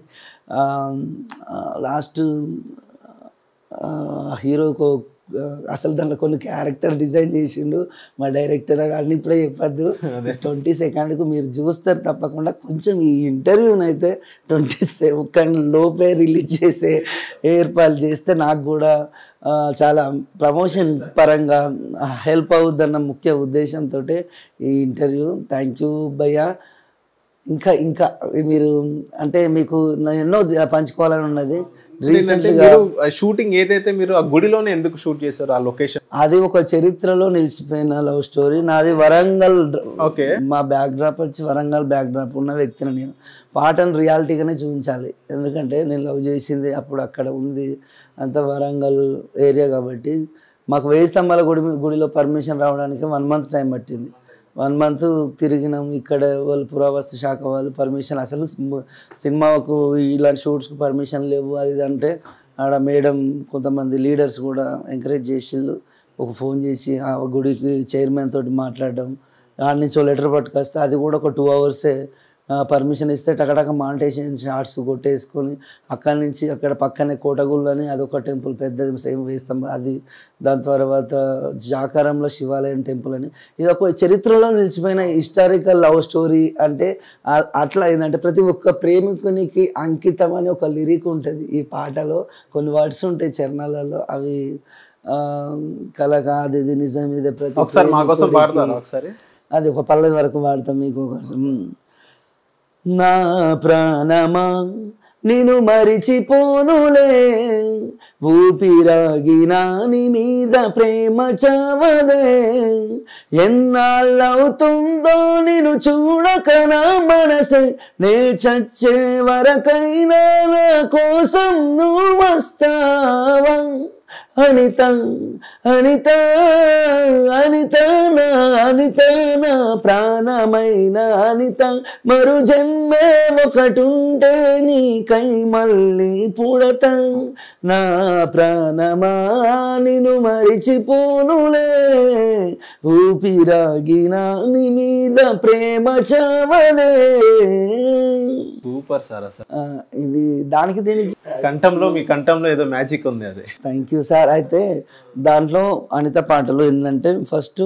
లాస్ట్ హీరోకు అసలు దాంట్లో కొన్ని క్యారెక్టర్ డిజైన్ చేసిండు మా డైరెక్టర్ అన్ని ఇప్పుడే చెప్పద్దు ట్వంటీ సెకండ్కు మీరు చూస్తారు తప్పకుండా కొంచెం ఈ ఇంటర్వ్యూనైతే ట్వంటీ సెకండ్ లోపే రిలీజ్ చేసే ఏర్పాటు చేస్తే నాకు కూడా ఆ, చాలా ప్రమోషన్ పరంగా హెల్ప్ అవుద్దన్న ముఖ్య ఉద్దేశంతో ఈ ఇంటర్వ్యూ థ్యాంక్ యూ భయ్యా ఇంకా ఇంకా మీరు అంటే మీకు నా ఎన్నో పంచుకోవాలని ఉన్నది ఏంటంటే రీసెంట్గా మీరు షూటింగ్ ఏదైతే మీరు ఆ గుడిలోనే ఎందుకు షూట్ చేశారు ఆ లొకేషన్ అది ఒక చరిత్రలో నిలిచిపోయిన లవ్ స్టోరీ నాది వరంగల్ ఓకే మా బ్యాక్ డ్రాప్ వచ్చి వరంగల్ బ్యాక్ డ్రాప్ ఉన్న వ్యక్తిని నేను పాటను రియాలిటీగానే చూపించాలి ఎందుకంటే నేను లవ్ చేసింది అప్పుడు అక్కడ ఉంది అంత వరంగల్ ఏరియా కాబట్టి మాకు వేయి స్తంభాల గుడి గుడిలో పర్మిషన్ రావడానికి వన్ మంత్ టైం పట్టింది వన్ మంత్ తిరిగినాం ఇక్కడ వాళ్ళు పురావస్తు శాఖ వాళ్ళు పర్మిషన్ అసలు సినిమా- సినిమాకు ఇలాంటి షూట్స్కి పర్మిషన్ లేవు అది ఇది అంటే ఆడ మేడం కొంతమంది లీడర్స్ కూడా ఎంకరేజ్ చేసిళ్ళు ఒక ఫోన్ చేసి ఆ గుడికి చైర్మన్ తోటి మాట్లాడడం ఆడ నుంచి ఓ లెటర్ పట్టుకొస్తే అది కూడా ఒక టూ అవర్సే పర్మిషన్ ఇస్తే టకటక మానిటేషన్ షార్ట్స్ కొట్టేసుకొని అక్కడి నుంచి అక్కడ పక్కనే కోటగుళ్ళు అని అదొక టెంపుల్ పెద్దది సేమ్ వేస్తాం అది దాని తర్వాత జాకారంలో శివాలయం టెంపుల్ అని ఇది ఒక చరిత్రలో నిలిచిపోయిన హిస్టారికల్ లవ్ స్టోరీ అంటే ఆ- అట్లా ఏంటంటే ప్రతి ఒక్క ప్రేమికునికి అంకితం అని ఒక లిరిక్ ఉంటుంది ఈ పాటలో కొన్ని వర్డ్స్ ఉంటాయి చరణాలలో అవి ఆ, కల కాదు ఇది నిజం ఇదే ప్రతి ఒకసారి మా కోసం ప్రేమికుడికి- పాడతారా ఒకసారి అది ఒక పల్లవి వరకు వాడతాం మీకు కోసం నా ప్రాణమా నిన్ను మరిచిపోనులే ఊపిరాగిన నీ మీద ప్రేమ చావదే ఎన్నాళ్ళవుతుందో నిన్ను చూడక నా మనసే నే చచ్చే వరకైనా నా కోసం నువ్వు వస్తావా అనిత అనిత అనిత నా అనిత నా ప్రాణమైన అనిత మరు జన్మే ఒకటుంటే నీకై మళ్ళీ పుడత నా ప్రాణమా నిన్ను మరిచిపోనులే ఊపిరాగిన నీ మీద ప్రేమ చావదే సూపర్ సార్ అసలు ఆ, ఇది దానికి దీనికి కంఠంలో మీ కంఠంలో ఏదో మ్యాజిక్ ఉంది అది థ్యాంక్ యూ సార్ అయితే దాంట్లో అనిత పాటలు ఏంటంటే ఫస్ట్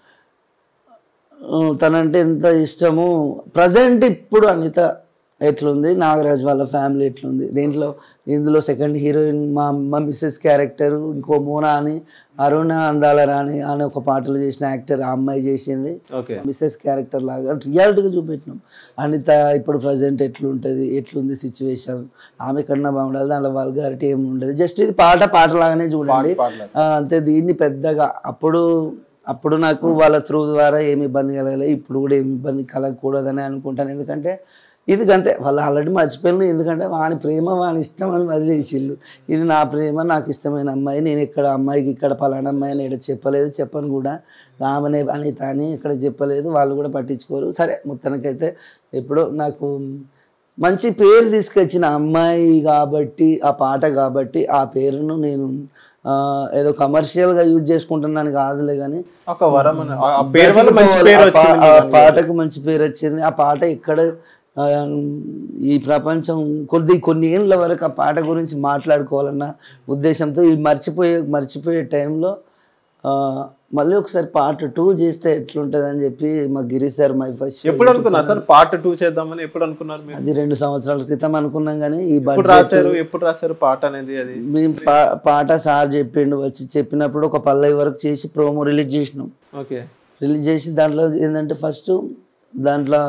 తనంటే ఎంత ఇష్టము ప్రజెంట్ ఇప్పుడు అనిత ఎట్లుంది నాగరాజ్ వాళ్ళ ఫ్యామిలీ ఎట్లుంది దీంట్లో ఇందులో సెకండ్ హీరోయిన్ మా మా మిస్సెస్ క్యారెక్టర్ ఇంకో మోనా అని అరుణ అందాల రాణి అని ఒక పాటలు చేసిన యాక్టర్ ఆ అమ్మాయి చేసింది ఓకే మిస్సెస్ క్యారెక్టర్ లాగా రియాలిటీగా చూపెట్టినాం అనిత ఇప్పుడు ప్రజెంట్ ఎట్లుంటుంది ఎట్లుంది సిచ్యువేషన్ ఆమె కన్నా బాగుండాలి దాంట్లో వల్గారిటీ ఏమి ఉండదు జస్ట్ ఇది పాట పాట లాగానే చూడండి పాటలాగా. ఆ, అంతే దీన్ని పెద్దగా అప్పుడు అప్పుడు నాకు వాళ్ళ త్రూ ద్వారా ఏమి ఇబ్బంది కలగలేదు ఇప్పుడు కూడా ఏమి ఇబ్బంది కలగకూడదని అనుకుంటాను ఎందుకంటే ఇది అంతే వాళ్ళు ఆల్రెడీ మర్చిపోయిన ఎందుకంటే వాని ప్రేమ వాని ఇష్టం అని వదిలేసిళ్ళు ఇది నా ప్రేమ నాకు ఇష్టమైన అమ్మాయి నేను ఇక్కడ అమ్మాయికి ఇక్కడ పలానా అమ్మాయి అని ఇక్కడ చెప్పలేదు చెప్పను కూడా ఆమెనే అనిత అని ఇక్కడ చెప్పలేదు వాళ్ళు కూడా పట్టించుకోరు సరే మొత్తానికైతే ఎప్పుడో నాకు మంచి పేరు తీసుకొచ్చిన అమ్మాయి కాబట్టి ఆ పాట కాబట్టి ఆ పేరును నేను ఆ, ఏదో కమర్షియల్గా యూజ్ చేసుకుంటున్నాను కాదులే కానీ ఒక వరం అని ఆ- ఆ పేరు వల్ల మంచి పేరు ఆ పా- వచ్చింది ఆ మీకు. పాటకు మంచి పేరు వచ్చింది ఆ పాట ఇక్కడ ఆ, ఈ ప్రపంచం కొద్ది కొన్ని ఏళ్ళ వరకు ఆ పాట గురించి మాట్లాడుకోవాలన్న ఉద్దేశంతో ఈ మర్చిపోయే మర్చిపోయే టైంలో ఆ, మళ్ళీ ఒకసారి పార్ట్ టూ చేస్తే ఎట్లుంటుంది అని చెప్పి మా గిరి సార్ మై ఫస్ట్ ఎప్పుడు అనుకున్నారు సార్ పార్ట్ టూ చేద్దామని ఎప్పుడు అనుకున్నారు మీరు అది రెండు సంవత్సరాల క్రితం అనుకున్నాం కానీ ఈ ఎప్పుడు బడ్జెట్ రాశారు ఎప్పుడు రాశారు పాట అనేది అది మేము పా- పాట సార్ చెప్పిండు వచ్చి చెప్పినప్పుడు ఒక పల్లవి వరకు చేసి ప్రోమో రిలీజ్ చేసినాం ఓకే రిలీజ్ చేసి దాంట్లో ఏంటంటే ఫస్ట్ దాంట్లో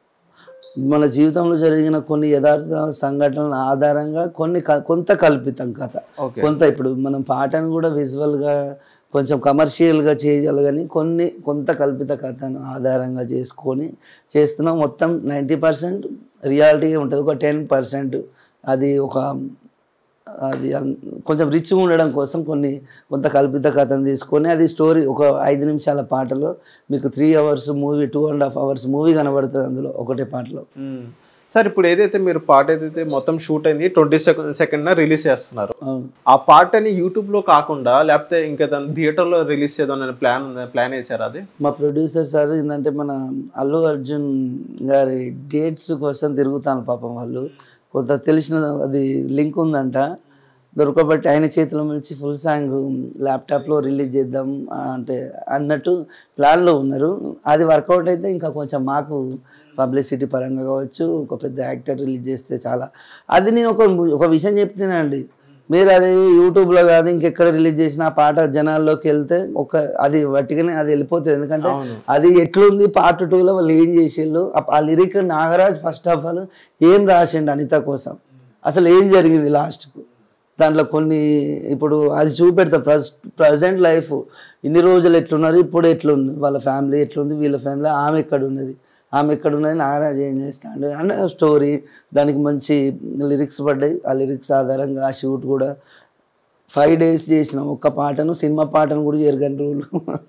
మన జీవితంలో జరిగిన కొన్ని యథార్థ సంఘటనల ఆధారంగా కొన్ని క- కొంత కల్పితం కథ ఓకే కొంత ఇప్పుడు మనం పాటను కూడా విజువల్గా కొంచెం కమర్షియల్గా చేయాలి కానీ కొన్ని కొంత కల్పిత కథను ఆధారంగా చేసుకొని చేస్తున్నాం మొత్తం నైంటీ పర్సెంట్ రియాలిటీ ఉంటుంది ఒక టెన్ పర్సెంట్ అది ఒక అది అన్- కొంచెం రిచ్గా ఉండడం కోసం కొన్ని కొంత కల్పిత కథను తీసుకొని అది స్టోరీ ఒక ఐదు నిమిషాల పాటలో మీకు three hours movie two and half hours movie కనబడుతుంది అందులో ఒకటే పాటలో మ్మ్. సార్ ఇప్పుడు ఏదైతే మీరు పాట ఏదైతే మొత్తం షూట్ అయింది ట్వంటీ సెకండ్ సెకండ్ రిలీజ్ చేస్తున్నారు అవును. ఆ పాటని యూట్యూబ్ లో కాకుండా లేకపోతే ఇంకా దాన్ని థియేటర్ లో రిలీజ్ చేద్దాం అనే ప్లాన్ ఉందా ప్లాన్ వేసారు అది మా ప్రొడ్యూసర్ సార్ ఏంటంటే మన అల్లు అర్జున్ గారి డేట్స్ కోసం తిరుగుతాను పాపం వాళ్ళు కొంత తెలిసిన అది లింక్ ఉందంట దొరకబట్టి ఆయన చేతిలో నుంచి ఫుల్ సాంగ్ ల్యాప్టాప్లో రిలీజ్ చేద్దాం ఆ, అంటే అన్నట్టు ప్లాన్లో ఉన్నారు అది వర్కౌట్ అయితే ఇంకా కొంచెం మాకు పబ్లిసిటీ పరంగా కావచ్చు ఒక పెద్ద యాక్టర్ రిలీజ్ చేస్తే చాలా అది నేను ఒక ఒక విషయం చెప్తున్నానండి మీరు అది యూట్యూబ్లో కాదు ఇంకెక్కడ రిలీజ్ చేసిన ఆ పాట జనాల్లోకి వెళ్తే ఒక అది వట్టిగానే అది వెళ్ళిపోతుంది ఎందుకంటే అవును. అది ఎట్లుంది పార్ట్ టూలో వాళ్ళు ఏం చేసిండు ఆ- ఆ lyric Nagaraj first of all ఏం రాసిండు అనిత కోసం అసలు ఏం జరిగింది లాస్ట్కు దాంట్లో కొన్ని ఇప్పుడు అది చూపెడతా ఫస్ట్ ప్రజెంట్ లైఫ్ ఇన్ని రోజులు ఎట్లున్నారు ఇప్పుడు ఎట్లుంది వాళ్ళ ఫ్యామిలీ ఎట్లుంది వీళ్ళ ఫ్యామిలీ ఆమె ఎక్కడ ఉన్నది ఆమె ఎక్కడ ఉన్నది నాగరాజ్ ఏం చేస్తాడు అంటే స్టోరీ దానికి మంచి లిరిక్స్ పడ్డాయి ఆ లిరిక్స్ ఆధారంగా ఆ షూట్ కూడా ఫైవ్ డేస్ చేసినాం ఒక్క పాటను సినిమా పాటను కూడా జరగని రోజులు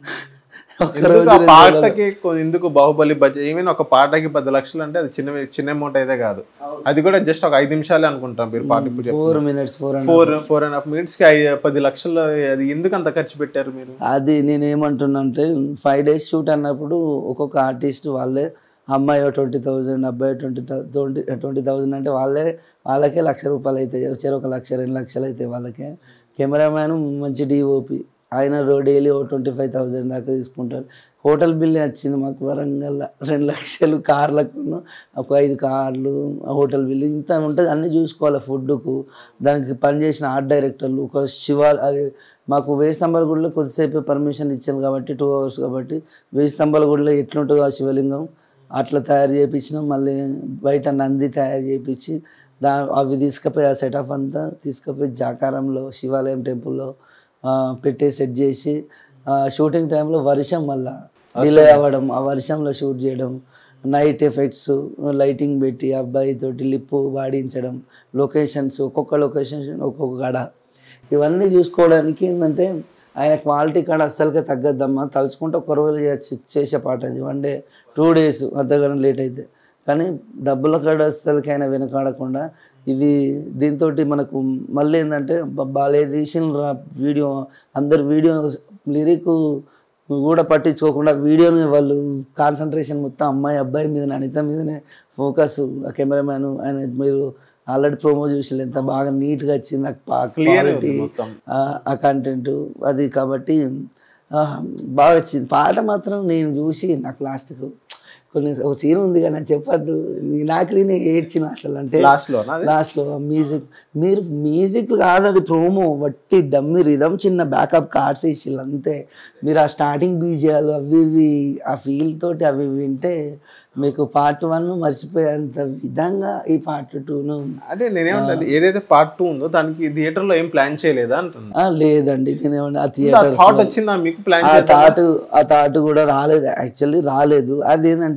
ఒక్క ఎందుకు రోజు ఆ రెండు రోజులలో. పాటకి కొ- ఎందుకు బాహుబలి బడ్జెట్ ఏమైనా ఒక పాటకి పది లక్షలు అంటే అది చిన్న చిన్న అమౌంట్ అయితే కాదు అది కూడా జస్ట్ ఒక ఐదు నిమిషాలే అనుకుంటాం మీరు పాట ఇప్పుడు four minutes four and four four and half minutes కి ఐ- పది లక్షలు అది ఎందుకు అంత ఖర్చు పెట్టారు మీరు అది నేను ఏమంటున్నా అంటే ఫైవ్ డేస్ షూట్ అన్నప్పుడు ఒక్కొక్క ఆర్టిస్ట్ వాళ్ళే అమ్మాయి ట్వంటీ థౌజండ్ అబ్బాయి ట్వంటీ ట్వంటీ ట్వంటీ థౌజండ్ అంటే వాళ్ళే వాళ్ళకే లక్ష రూపాయలు అవుతాయి వచ్చారు ఒక లక్ష రెండు లక్షలు అవుతాయి వాళ్ళకే కెమెరామ్యాన్ మంచి డిఓపి ఆయన డైలీ ఓ ట్వంటీ ఫైవ్ థౌజండ్ దాకా తీసుకుంటారు హోటల్ బిల్ వచ్చింది మాకు వరంగల్ రెండు లక్షలు కార్లకు ఒక ఐదు కార్లు హోటల్ బిల్ ఇంత ఉంటుంది అన్నీ చూసుకోవాలి ఫుడ్కు దానికి పనిచేసిన ఆర్ట్ డైరెక్టర్లు ఒక శివ అది మాకు వేయి స్తంభాల గుడిలో కొద్దిసేపు పర్మిషన్ ఇచ్చాను కాబట్టి టూ అవర్స్ కాబట్టి వేయి స్తంభాల గుడిలో ఎట్లుంటుందో ఆ శివలింగం అట్లా తయారు చేయించినాం మళ్ళీ బయట నంది తయారు చేయించి దా అవి తీసుకుపోయి ఆ సెటప్ అంతా తీసుకుపోయి జాకారంలో శివాలయం టెంపుల్లో ఆ, పెట్టి సెట్ చేసి ఆ, షూటింగ్ టైంలో వర్షం వల్ల డిలే అవ్వడం ఆ వర్షంలో షూట్ చేయడం నైట్ ఎఫెక్ట్స్ లైటింగ్ పెట్టి అబ్బాయి తోటి లిప్పు వాడించడం లొకేషన్స్ ఒక్కొక్క లొకేషన్ ఒక్కొక్క గడ ఇవన్నీ చూసుకోవడానికి ఏంటంటే ఆయన క్వాలిటీ కాడ అస్సలకే తగ్గద్దమ్మా తలుచుకుంటే ఒక రోజు చేయొచ్చు- చేసే పాట అది వన్ డే టూ డేస్ అంతగానో లేట్ అయితే కానీ డబ్బుల కాడ అస్సలకి ఆయన వెనకాడకుండా ఇది దీంతో మనకు మళ్ళీ ఏంటంటే బాలే తీసిన వీడియో అందరు వీడియో లిరిక్ కూడా పట్టించుకోకుండా వీడియోని వాళ్ళు కాన్సన్ట్రేషన్ మొత్తం అమ్మాయి అబ్బాయి మీద అనిత మీదనే ఫోకస్ ఆ కెమెరామ్యాన్ ఆయన మీరు ఆల్రెడీ ప్రోమో చూసి ఎంత బాగా నీట్గా వచ్చింది ఆ క్లియర్ క్వాలిటీ మొత్తం ఆ కంటెంట్ అది కాబట్టి ఆ, బాగా వచ్చింది పాట మాత్రం నేను చూసి నాకు లాస్ట్కు కొన్ని ఒక సీన్ ఉంది కానీ నాకు చెప్పద్దు నీ- నాకు నేను ఏడ్చిన అసలు అంటే లాస్ట్ లో నాది? లాస్ట్లో మ్యూజిక్ మీరు మ్యూజిక్ కాదు అది ప్రోమో వట్టి డమ్మి రిధం చిన్న బ్యాకప్ కార్డ్స్ వేసిళ్ళు అంతే మీరు ఆ స్టార్టింగ్ బీజియాలు అవి ఇవి ఆ ఫీల్ తోటి అవి వింటే మీకు పార్ట్ వన్ మర్చిపోయేంత విధంగా ఈ పార్ట్ టూను అదే నేనేమంటే ఏదైతే పార్ట్ టూ ఉందో దానికి థియేటర్ లో ఏం ప్లాన్ చేయలేదా అంటున్నా లేదండి నేనేమన్నా ఆ థియేటర్స్ థాట్ వచ్చిందా మీకు ప్లాన్ ఆ థాట్ ఆ థాట్ కూడా రాలేదు యాక్చువల్లీ రాలేదు అది ఏంటంటే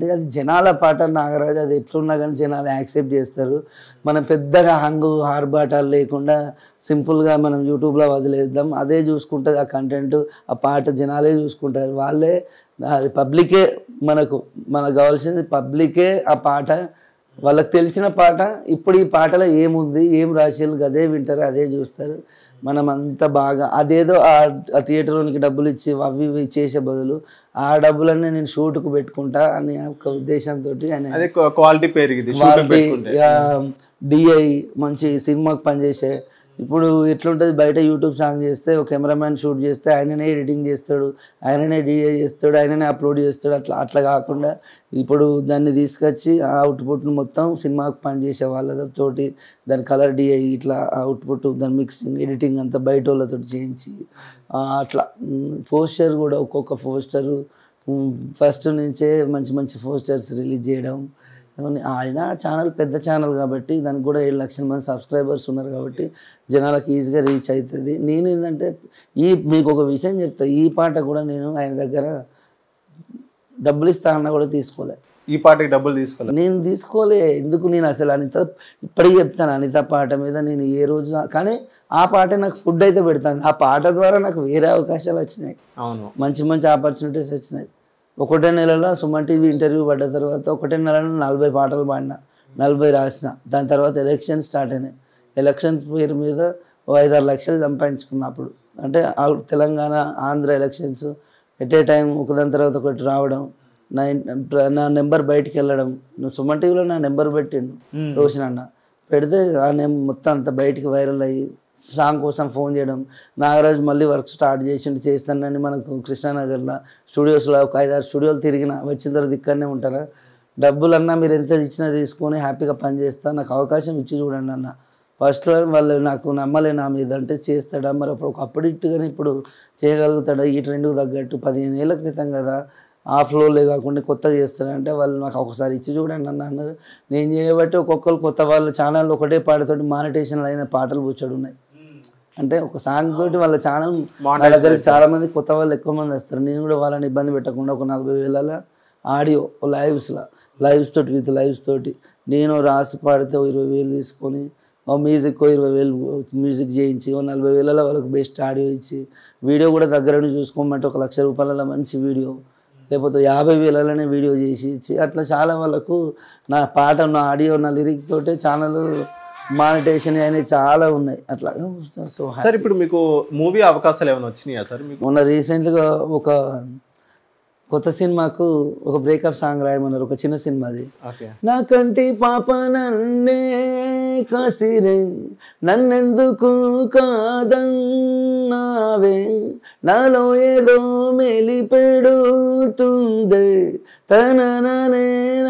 అది జనాల పాట నాగరాజు అది ఎట్లున్నా కానీ జనాలు యాక్సెప్ట్ చేస్తారు మనం పెద్దగా హంగు హార్బాటాలు లేకుండా సింపుల్గా మనం యూట్యూబ్లో వదిలేద్దాం అదే చూసుకుంటుంది ఆ కంటెంట్ ఆ పాట జనాలే చూసుకుంటారు వాళ్ళే అది పబ్లికే మనకు మనకు కావాల్సింది పబ్లికే ఆ పాట వాళ్ళకి తెలిసిన పాట ఇప్పుడు ఈ పాటలో ఏముంది ఏం రాసేది అదే వింటారు అదే చూస్తారు మనం అంత బాగా అదేదో ఆ ఆ థియేటర్లోనికి డబ్బులు ఇచ్చి అవి ఇవి చేసే బదులు ఆ డబ్బులన్నీ నేను షూట్కు పెట్టుకుంటా అని ఒక ఉద్దేశంతో ఆయన అదే క్వాలిటీ పెరిగింది షూటింగ్ పెట్టుకుంటే డిఐ మంచి సినిమాకి పనిచేసే ఇప్పుడు ఎట్లుంటుంది బయట యూట్యూబ్ సాంగ్ చేస్తే ఒక కెమెరామ్యాన్ షూట్ చేస్తే ఆయననే ఎడిటింగ్ చేస్తాడు ఆయననే డిఐ చేస్తాడు ఆయననే అప్లోడ్ చేస్తాడు అట్లా అట్లా కాకుండా ఇప్పుడు దాన్ని తీసుకొచ్చి ఆ అవుట్పుట్ను మొత్తం సినిమాకి పనిచేసే వాళ్ళతోటి దాని కలర్ డిఐ ఇట్లా అవుట్పుట్ దాని మిక్సింగ్ ఎడిటింగ్ అంతా బయట వాళ్ళతో చేయించి ఆ, అట్లా పోస్టర్ కూడా ఒక్కొక్క పోస్టరు ఫస్ట్ నుంచే మంచి మంచి పోస్టర్స్ రిలీజ్ చేయడం ఇవన్నీ ఆయన ఛానల్ పెద్ద ఛానల్ కాబట్టి దానికి కూడా ఏడు లక్షల మంది సబ్స్క్రైబర్స్ ఉన్నారు కాబట్టి జనాలకు ఈజీగా రీచ్ అవుతుంది నేను ఏంటంటే ఈ మీకు ఒక విషయం చెప్తా ఈ పాట కూడా నేను ఆయన దగ్గర డబ్బులు ఇస్తా అన్న కూడా తీసుకోలే ఈ పాటకి డబ్బులు తీసుకోలేదు నేను తీసుకోలే ఎందుకు నేను అసలు అనిత ఇప్పటికీ చెప్తాను అనిత పాట మీద నేను ఏ రోజు కానీ ఆ పాట నాకు ఫుడ్ అయితే పెడతాను ఆ పాట ద్వారా నాకు వేరే అవకాశాలు వచ్చినాయి అవును మంచి మంచి ఆపర్చునిటీస్ వచ్చినాయి ఒకటే నెలలో సుమన్ టీవీ ఇంటర్వ్యూ పడ్డ తర్వాత ఒకటే నెలలో నలభై పాటలు పాడిన నలభై రాసిన దాని తర్వాత ఎలక్షన్ స్టార్ట్ అయినాయి ఎలక్షన్ పేరు మీద ఓ ఐదారు లక్షలు సంపాదించుకున్న అప్పుడు అంటే out Telangana Andhra elections at a time ఒకదాని తర్వాత ఒకటి రావడం నా ఇన్- ప్ర- నా నెంబర్ బయటికి వెళ్ళడం నువ్వు సుమన్ టీవీలో నా నెంబర్ పెట్టిండు రోషన్ అన్న పెడితే ఆ నెం మొత్తం అంత బయటికి వైరల్ అయ్యి సాంగ్ కోసం ఫోన్ చేయడం నాగరాజు మళ్ళీ వర్క్ స్టార్ట్ చేసిండు చేస్తానని మనకు కృష్ణానగర్లో స్టూడియోస్లో ఒక ఐదారు స్టూడియోలు తిరిగిన వచ్చిన తర్వాత ఇక్కడనే ఉంటారా డబ్బులన్నా మీరు ఎంత ఇచ్చినా తీసుకొని హ్యాపీగా పని చేస్తా నాకు అవకాశం ఇచ్చి చూడండి అన్న ఫస్ట్లో వాళ్ళు నాకు నమ్మలే నా మీద అంటే చేస్తాడా మరి అప్పుడు ఒకప్పుడు ఇట్టుగానే ఇప్పుడు చేయగలుగుతాడా ఈ ట్రెండ్కి తగ్గట్టు పదిహేను ఏళ్ళ క్రితం కదా ఆ ఫ్లోలే కాకుండా కొత్తగా చేస్తాడంటే వాళ్ళు నాకు ఒకసారి ఇచ్చి చూడండి అన్న అన్నారు నేను చేయబట్టి ఒక్కొక్కరు కొత్త వాళ్ళ ఛానల్ ఒకటే పాటతోటి మానిటేషన్ అయిన పాటలు కూర్చోడు ఉన్నాయి అంటే ఒక సాంగ్ తోటి వాళ్ళ ఛానల్ నా దగ్గరికి చాలా మంది కొత్త వాళ్ళు ఎక్కువ మంది వస్తారు నేను కూడా వాళ్ళని ఇబ్బంది పెట్టకుండా ఒక నలభై వేల ఆడియో లైవ్స్లో లైవ్స్ తోటి విత్ లైవ్స్ తోటి నేను రాసి పాడితే ఓ ఇరవై వేలు తీసుకొని ఓ మ్యూజిక్ ఓ ఇరవై వేలు మ్యూజిక్ చేయించి ఓ నలభై వేలలో వాళ్ళకి బెస్ట్ ఆడియో ఇచ్చి వీడియో కూడా దగ్గర నుండి చూసుకోమంటే ఒక లక్ష రూపాయల మంచి వీడియో లేకపోతే యాభై వేలలోనే వీడియో చేసి ఇచ్చి అట్లా చాలా వాళ్ళకు నా పాట నా ఆడియో నా లిరిక్ తోటే ఛానల్ మానిటేషన్ అనేవి చాలా ఉన్నాయి అట్లా సో సార్ ఇప్పుడు మీకు మూవీ అవకాశాలు ఏమైనా వచ్చినాయా సార్ మీకు మొన్న రీసెంట్గా ఒక కొత్త సినిమాకు ఒక బ్రేకప్ సాంగ్ రాయమన్నారు ఒక చిన్న సినిమాది ఓకే నా కంటి పాప నన్నే కసిరే నన్నెందుకు కాదన్నావే నాలో ఏదో మెలి పెడుతుందే తననే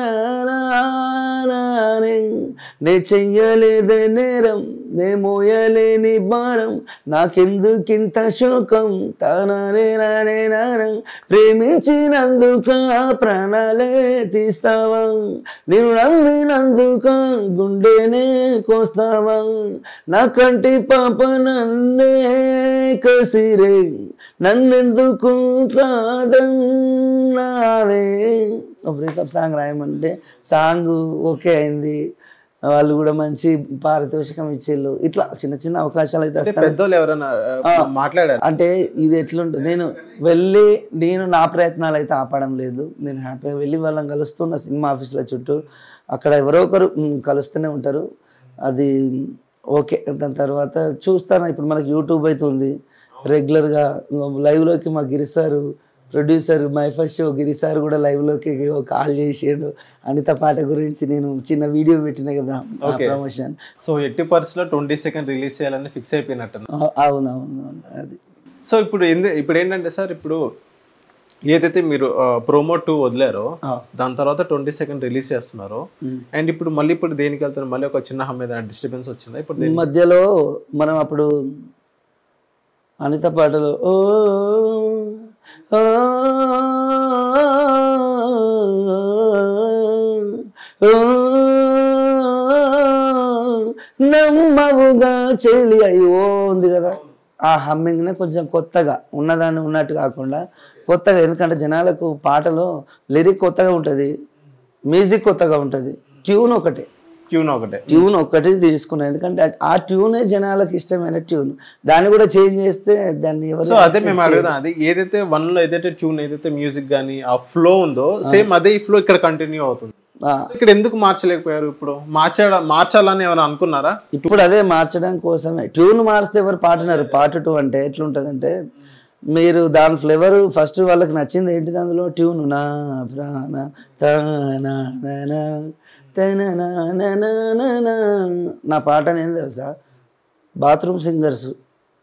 నానే నే చెయ్యలేదే నేరం నే మోయలేని భారం నాకెందుకింత శోకం తననే నానే నానం ప్రేమించినందుక ప్రాణాలే తీస్తావా నేను నమ్మినందుక గుండెనే కోస్తావా నా కంటి పాప నన్నే కసిరే నన్నెందుకు కాదన్నావే బ్రేకప్ సాంగ్ రాయమంటే సాంగ్ ఓకే అయింది వాళ్ళు కూడా మంచి పారితోషికం ఇచ్చేళ్ళు ఇట్లా చిన్న చిన్న అవకాశాలు అయితే అంటే వస్తాయి పెద్దోళ్ళు ఎవరైనా ఆ, మాట్లాడారు అంటే ఇది ఎట్లుంటుంది నేను వెళ్ళి నేను నా ప్రయత్నాలు అయితే ఆపడం లేదు నేను హ్యాపీగా వెళ్ళి వాళ్ళని కలుస్తున్న సినిమా ఆఫీసుల చుట్టూ అక్కడ ఎవరో ఒకరు మ్, కలుస్తూనే ఉంటారు అది ఓకే దాని తర్వాత చూస్తాను ఇప్పుడు మనకి యూట్యూబ్ అయితే ఉంది రెగ్యులర్గా లైవ్లోకి మా Giri sir producer my first show Giri sir కూడా లైవ్లోకి కాల్ చేసాడు అనిత పాట గురించి నేను చిన్న వీడియో పెట్టిన కదా ప్రమోషన్ సో ఎట్టి పరిస్థితుల్లో ట్వంటీ సెకండ్ రిలీజ్ చేయాలని ఫిక్స్ అయిపోయినట్టు అవునవును అది సో ఇప్పుడు ఎందు ఇప్పుడు ఏంటంటే సార్ ఇప్పుడు ఏదైతే మీరు ప్రోమో టూ వదిలారో ఆ. దాని తర్వాత ట్వంటీ సెకండ్ రిలీజ్ చేస్తున్నారు అండ్ ఇప్పుడు మళ్ళీ ఇప్పుడు దేనికి వెళ్తున్నారు మళ్ళీ ఒక చిన్న మీద డిస్టర్బెన్స్ వచ్చిందా ఇప్పుడు ఈ దేనికి? మధ్యలో మనం అప్పుడు అనిత పాటలు ఓ ఓ, ఓ, నమ్మవుగా చెలి అయ్యో ఉంది కదా ఆ హమ్మింగ్నే కొంచెం కొత్తగా ఉన్నదాన్ని ఉన్నట్టు కాకుండా కొత్తగా ఎందుకంటే జనాలకు పాటలో లిరిక్ కొత్తగా ఉంటుంది మ్యూజిక్ కొత్తగా ఉంటుంది ట్యూన్ ఒకటే ట్యూన్ ఒకటే ట్యూన్ ఒక్కటి తీసుకున్నాను ఎందుకంటే ఆ- ఆ ట్యూనే జనాలకు ఇష్టమైన ట్యూన్ దాన్ని కూడా చేంజ్ చేస్తే దాన్ని ఎవరు సో అదే మేము అడుగుదాం అది ఏదైతే వన్ లో ఏదైతే ట్యూన్ ఏదైతే మ్యూజిక్ కానీ ఆ ఫ్లో ఉందో సేమ్ అదే ఈ ఫ్లో ఇక్కడ కంటిన్యూ అవుతుంది ఆ, సో ఇక్కడ ఎందుకు మార్చలేకపోయారు ఇప్పుడు మార్చాడ మార్చాలని ఏమైనా అనుకున్నారా ఇప్పుడు అదే మార్చడం కోసమే ట్యూన్ మారిస్తే ఎవరు పాడినారు పాట టూ అంటే ఎట్లుంటుందంటే మీరు దాని ఫ్లేవర్ ఫస్ట్ వాళ్ళకి నచ్చింది ఏంటిది అందులో ట్యూన్ నా ప్రాణ తానా నానా, తన నా నా నా నా నా. నా పాట అనేది తెలుసా బాత్రూమ్ సింగర్స్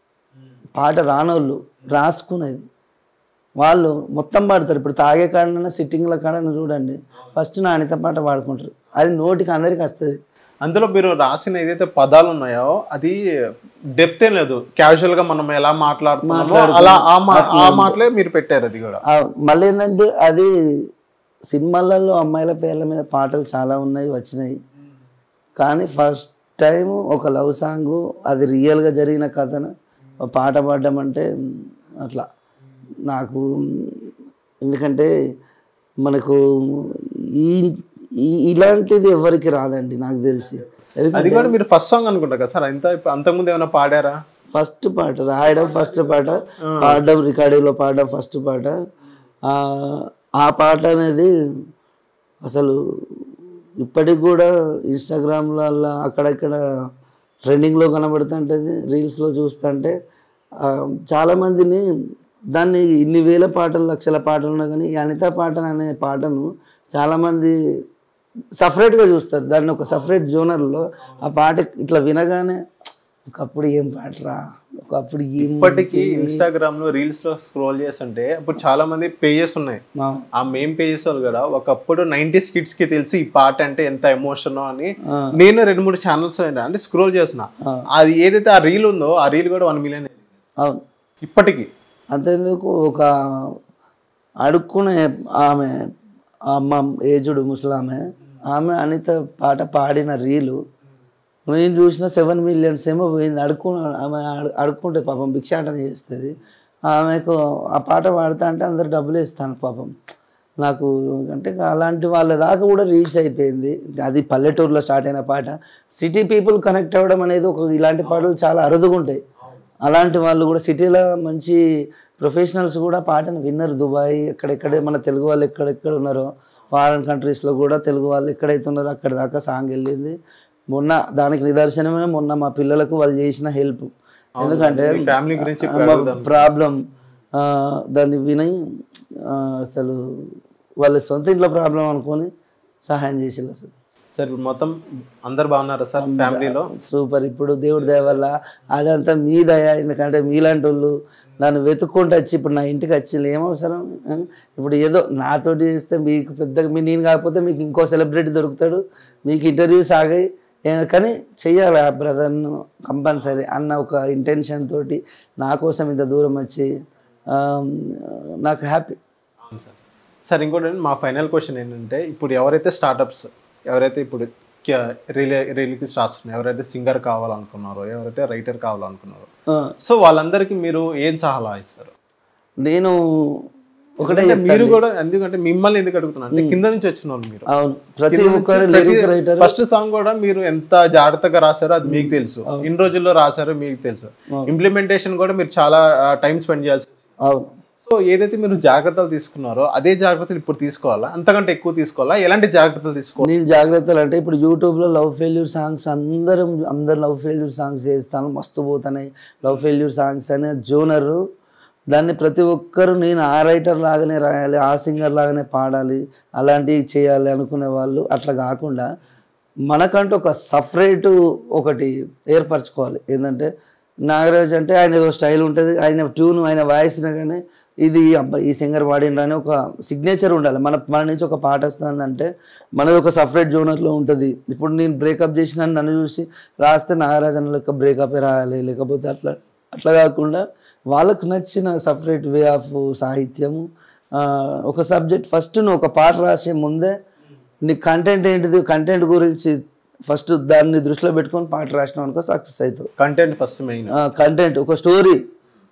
పాట రానోళ్ళు రాసుకునేది వాళ్ళు మొత్తం పాడతారు ఇప్పుడు తాగే కాడన సిట్టింగ్ల కాడన చూడండి ఫస్ట్ నా అనిత పాట పాడుకుంటారు అది నోటికి అందరికి వస్తుంది అందులో మీరు రాసిన ఏదైతే పదాలు ఉన్నాయో అది డెప్త్ ఏం లేదు క్యాజువల్ గా మనం ఎలా మాట్లాడుతున్నామో అలా ఆ మా- ఆ మాటలే మీరు పెట్టారు అది కూడా ఆ, మళ్ళీ ఏంటంటే అది సినిమాలలో అమ్మాయిల పేర్ల మీద పాటలు చాలా ఉన్నాయి వచ్చినాయి కానీ ఫస్ట్ టైం ఒక లవ్ సాంగ్ అది రియల్గా జరిగిన కథను ఒక పాట పాడడం అంటే మ్, అట్లా నాకు మ్, ఎందుకంటే మనకు ఈ ఈ- ఇలాంటిది ఎవరికి రాదండి నాకు తెలిసి అది కూడా మీరు ఫస్ట్ సాంగ్ అనుకుంటా కదా సార్ అంత అంతకుముందు ఏమైనా పాడారా ఫస్ట్ పాట రాయడం ఫస్ట్ పాట పాడడం రికార్డింగ్లో పాడడం ఫస్ట్ పాట ఆ, ఆ పాట అనేది అసలు ఇప్పటికి కూడా ఇన్స్టాగ్రామ్లో అలా అక్కడక్కడ ట్రెండింగ్లో కనబడుతుంటుంది రీల్స్లో చూస్తుంటే ఆ, చాలామందిని దాన్ని ఇన్ని వేల పాటలు లక్షల పాటలు ఉన్నా కానీ ఈ అనిత పాట అనే పాటను చాలామంది సపరేట్గా చూస్తారు దాన్ని ఒక సపరేట్ జోనర్లో ఆ పాట ఇట్లా వినగానే ఒకప్పుడు ఏం పాటరా ఒకప్పుడు ఏం ఇప్పటికీ ఇన్స్టాగ్రామ్ లో రీల్స్ లో స్క్రోల్ చేస్తుంటే ఇప్పుడు చాలా మంది పేజెస్ ఉన్నాయి ఆ, ఆ మెయిన్ పేజెస్ వాళ్ళు కూడా ఒకప్పుడు నైన్టీస్ కిడ్స్ కి తెలిసి ఈ పాట అంటే ఎంత ఎమోషన్ అని ఆ. నేను రెండు మూడు ఛానల్స్ అంటే స్క్రోల్ చేసిన ఆ. అది ఏదైతే ఆ రీల్ ఉందో ఆ రీల్ కూడా వన్ మిలియన్ అవును ఇప్పటికి అంతేందుకు ఒక అడుక్కునే ఆమె అమ్మ ఏజుడు ముసలామె ఆమె అనిత పాట పాడిన రీలు నేను చూసిన సెవెన్ మిలియన్స్ ఏమో పోయింది అడుక్కు ఆమె అడు- అడుక్కుంటే పాపం భిక్షాటన చేస్తుంది ఆమెకు ఆ పాట పాడుతా అంటే అందరు డబ్బులు ఇస్తాను పాపం నాకు అంటే అలాంటి వాళ్ళ దాకా కూడా రీచ్ అయిపోయింది అది పల్లెటూరులో స్టార్ట్ అయిన పాట సిటీ పీపుల్ కనెక్ట్ అవ్వడం అనేది ఒక ఇలాంటి పాటలు చాలా అరుదుగా ఉంటాయి అలాంటి వాళ్ళు కూడా సిటీలో మంచి ప్రొఫెషనల్స్ కూడా పాటను విన్నర్ దుబాయ్ ఎక్కడెక్కడే మన తెలుగు వాళ్ళు ఎక్కడెక్కడ ఉన్నారో ఫారిన్ కంట్రీస్లో కూడా తెలుగు వాళ్ళు ఎక్కడైతే ఉన్నారో అక్కడ దాకా సాంగ్ వెళ్ళింది మొన్న దానికి నిదర్శనమే మొన్న మా పిల్లలకు వాళ్ళు చేసిన హెల్ప్ ఎందుకంటే ఫ్యామిలీ గురించి ప్రాబ్లం దాన్ని విని ఆ, అసలు వాళ్ళ సొంత ఇంట్లో ప్రాబ్లం అనుకొని సహాయం చేసిల్లు అసలు సార్ ఇప్పుడు మొత్తం అందరు బాగున్నారా సార్ ఫ్యామిలీలో సూపర్ ఇప్పుడు దేవుడి దయ వల్ల అదంతా మీ దయ ఎందుకంటే మీలాంటి వాళ్ళు నన్ను వెతుక్కుంటూ వచ్చి ఇప్పుడు నా ఇంటికి వచ్చి ఏం అవసరం ఆ? ఇప్పుడు ఏదో నాతోటి చేస్తే మీకు పెద్దగా మీ నేను కాకపోతే మీకు ఇంకో సెలబ్రిటీ దొరుకుతాడు మీకు ఇంటర్వ్యూస్ ఆగాయి ఏ- కానీ చెయ్యాలి ఆ బ్రదర్ను కంపల్సరీ అన్న ఒక ఇంటెన్షన్ తోటి నా కోసం ఇంత దూరం వచ్చి ఆ, నాకు హ్యాపీ అవును సార్ సార్ ఇంకోటి మా ఫైనల్ క్వశ్చన్ ఏంటంటే ఇప్పుడు ఎవరైతే స్టార్టప్స్ ఎవరైతే ఇప్పుడు రిలే రిలీకి రాస్తున్నారు ఎవరైతే సింగర్ కావాలనుకున్నారో ఎవరైతే రైటర్ కావాలనుకున్నారో సో వాళ్ళందరికీ మీరు ఏం సలహా ఇస్తారు నేను ఒకటే అంటే మీరు చెప్తాను కూడా ఎందుకంటే మిమ్మల్ని ఎందుకు అడుగుతున్నా అంటే కింద నుంచి వచ్చిన వాళ్ళు మీరు అవును ప్రతి ఒక్కరు లిరిక్ రైటర్ ఫస్ట్ సాంగ్ కూడా మీరు ఎంత జాగ్రత్తగా రాశారో అది మీకు తెలుసు ఇన్ని రోజుల్లో రాశారో మీకు తెలుసు ఇంప్లిమెంటేషన్ కూడా మీరు చాలా టైం స్పెండ్ చేయాల్సి అవును సో ఏదైతే మీరు జాగ్రత్తలు తీసుకున్నారో అదే జాగ్రత్తలు ఇప్పుడు తీసుకోవాలా అంతకంటే ఎక్కువ తీసుకోవాలా ఎలాంటి జాగ్రత్తలు తీసుకోవాలి నేను జాగ్రత్తలు అంటే ఇప్పుడు యూట్యూబ్లో లవ్ ఫెయిల్యూర్ సాంగ్స్ అందరం అందరు లవ్ ఫెయిల్యూర్ సాంగ్స్ చేస్తాను మస్తు పోతున్నాయి లవ్ ఫెయిల్యూర్ సాంగ్స్ అనే జోనరు దాన్ని ప్రతి ఒక్కరు నేను ఆ రైటర్ లాగానే రాయాలి ఆ సింగర్ లాగానే పాడాలి అలాంటివి చేయాలి అనుకునే వాళ్ళు అట్లా కాకుండా మనకంటూ ఒక సపరేట్ ఒకటి ఏర్పరచుకోవాలి ఏంటంటే నాగరాజ్ అంటే ఆయన ఏదో స్టైల్ ఉంటుంది ఆయన ట్యూన్ ఆయన వాయిస్ కానీ ఇది అబ్బాయి ఈ సింగర్ పాడిండ్రు అని ఒక సిగ్నేచర్ ఉండాలి మన మన నుంచి ఒక పాట వస్తుందంటే మనది ఒక సపరేట్ జోనర్లో ఉంటుంది ఇప్పుడు నేను బ్రేకప్ చేసిన నన్ను చూసి రాస్తే నాగరాజ్ అన్న లెక్క బ్రేకప్ రాయాలి లేకపోతే అట్లా అట్లా కాకుండా వాళ్ళకు నచ్చిన సపరేట్ వే ఆఫ్ సాహిత్యము ఆ, ఒక సబ్జెక్ట్ ఫస్ట్ నువ్వు ఒక పాట రాసే ముందే నీ కంటెంట్ ఏంటిది కంటెంట్ గురించి ఫస్ట్ దాన్ని దృష్టిలో పెట్టుకొని పాట రాసినావు అనుకో సక్సెస్ అవుతావు కంటెంట్ ఫస్ట్ మెయిన్ కంటెంట్ ఒక స్టోరీ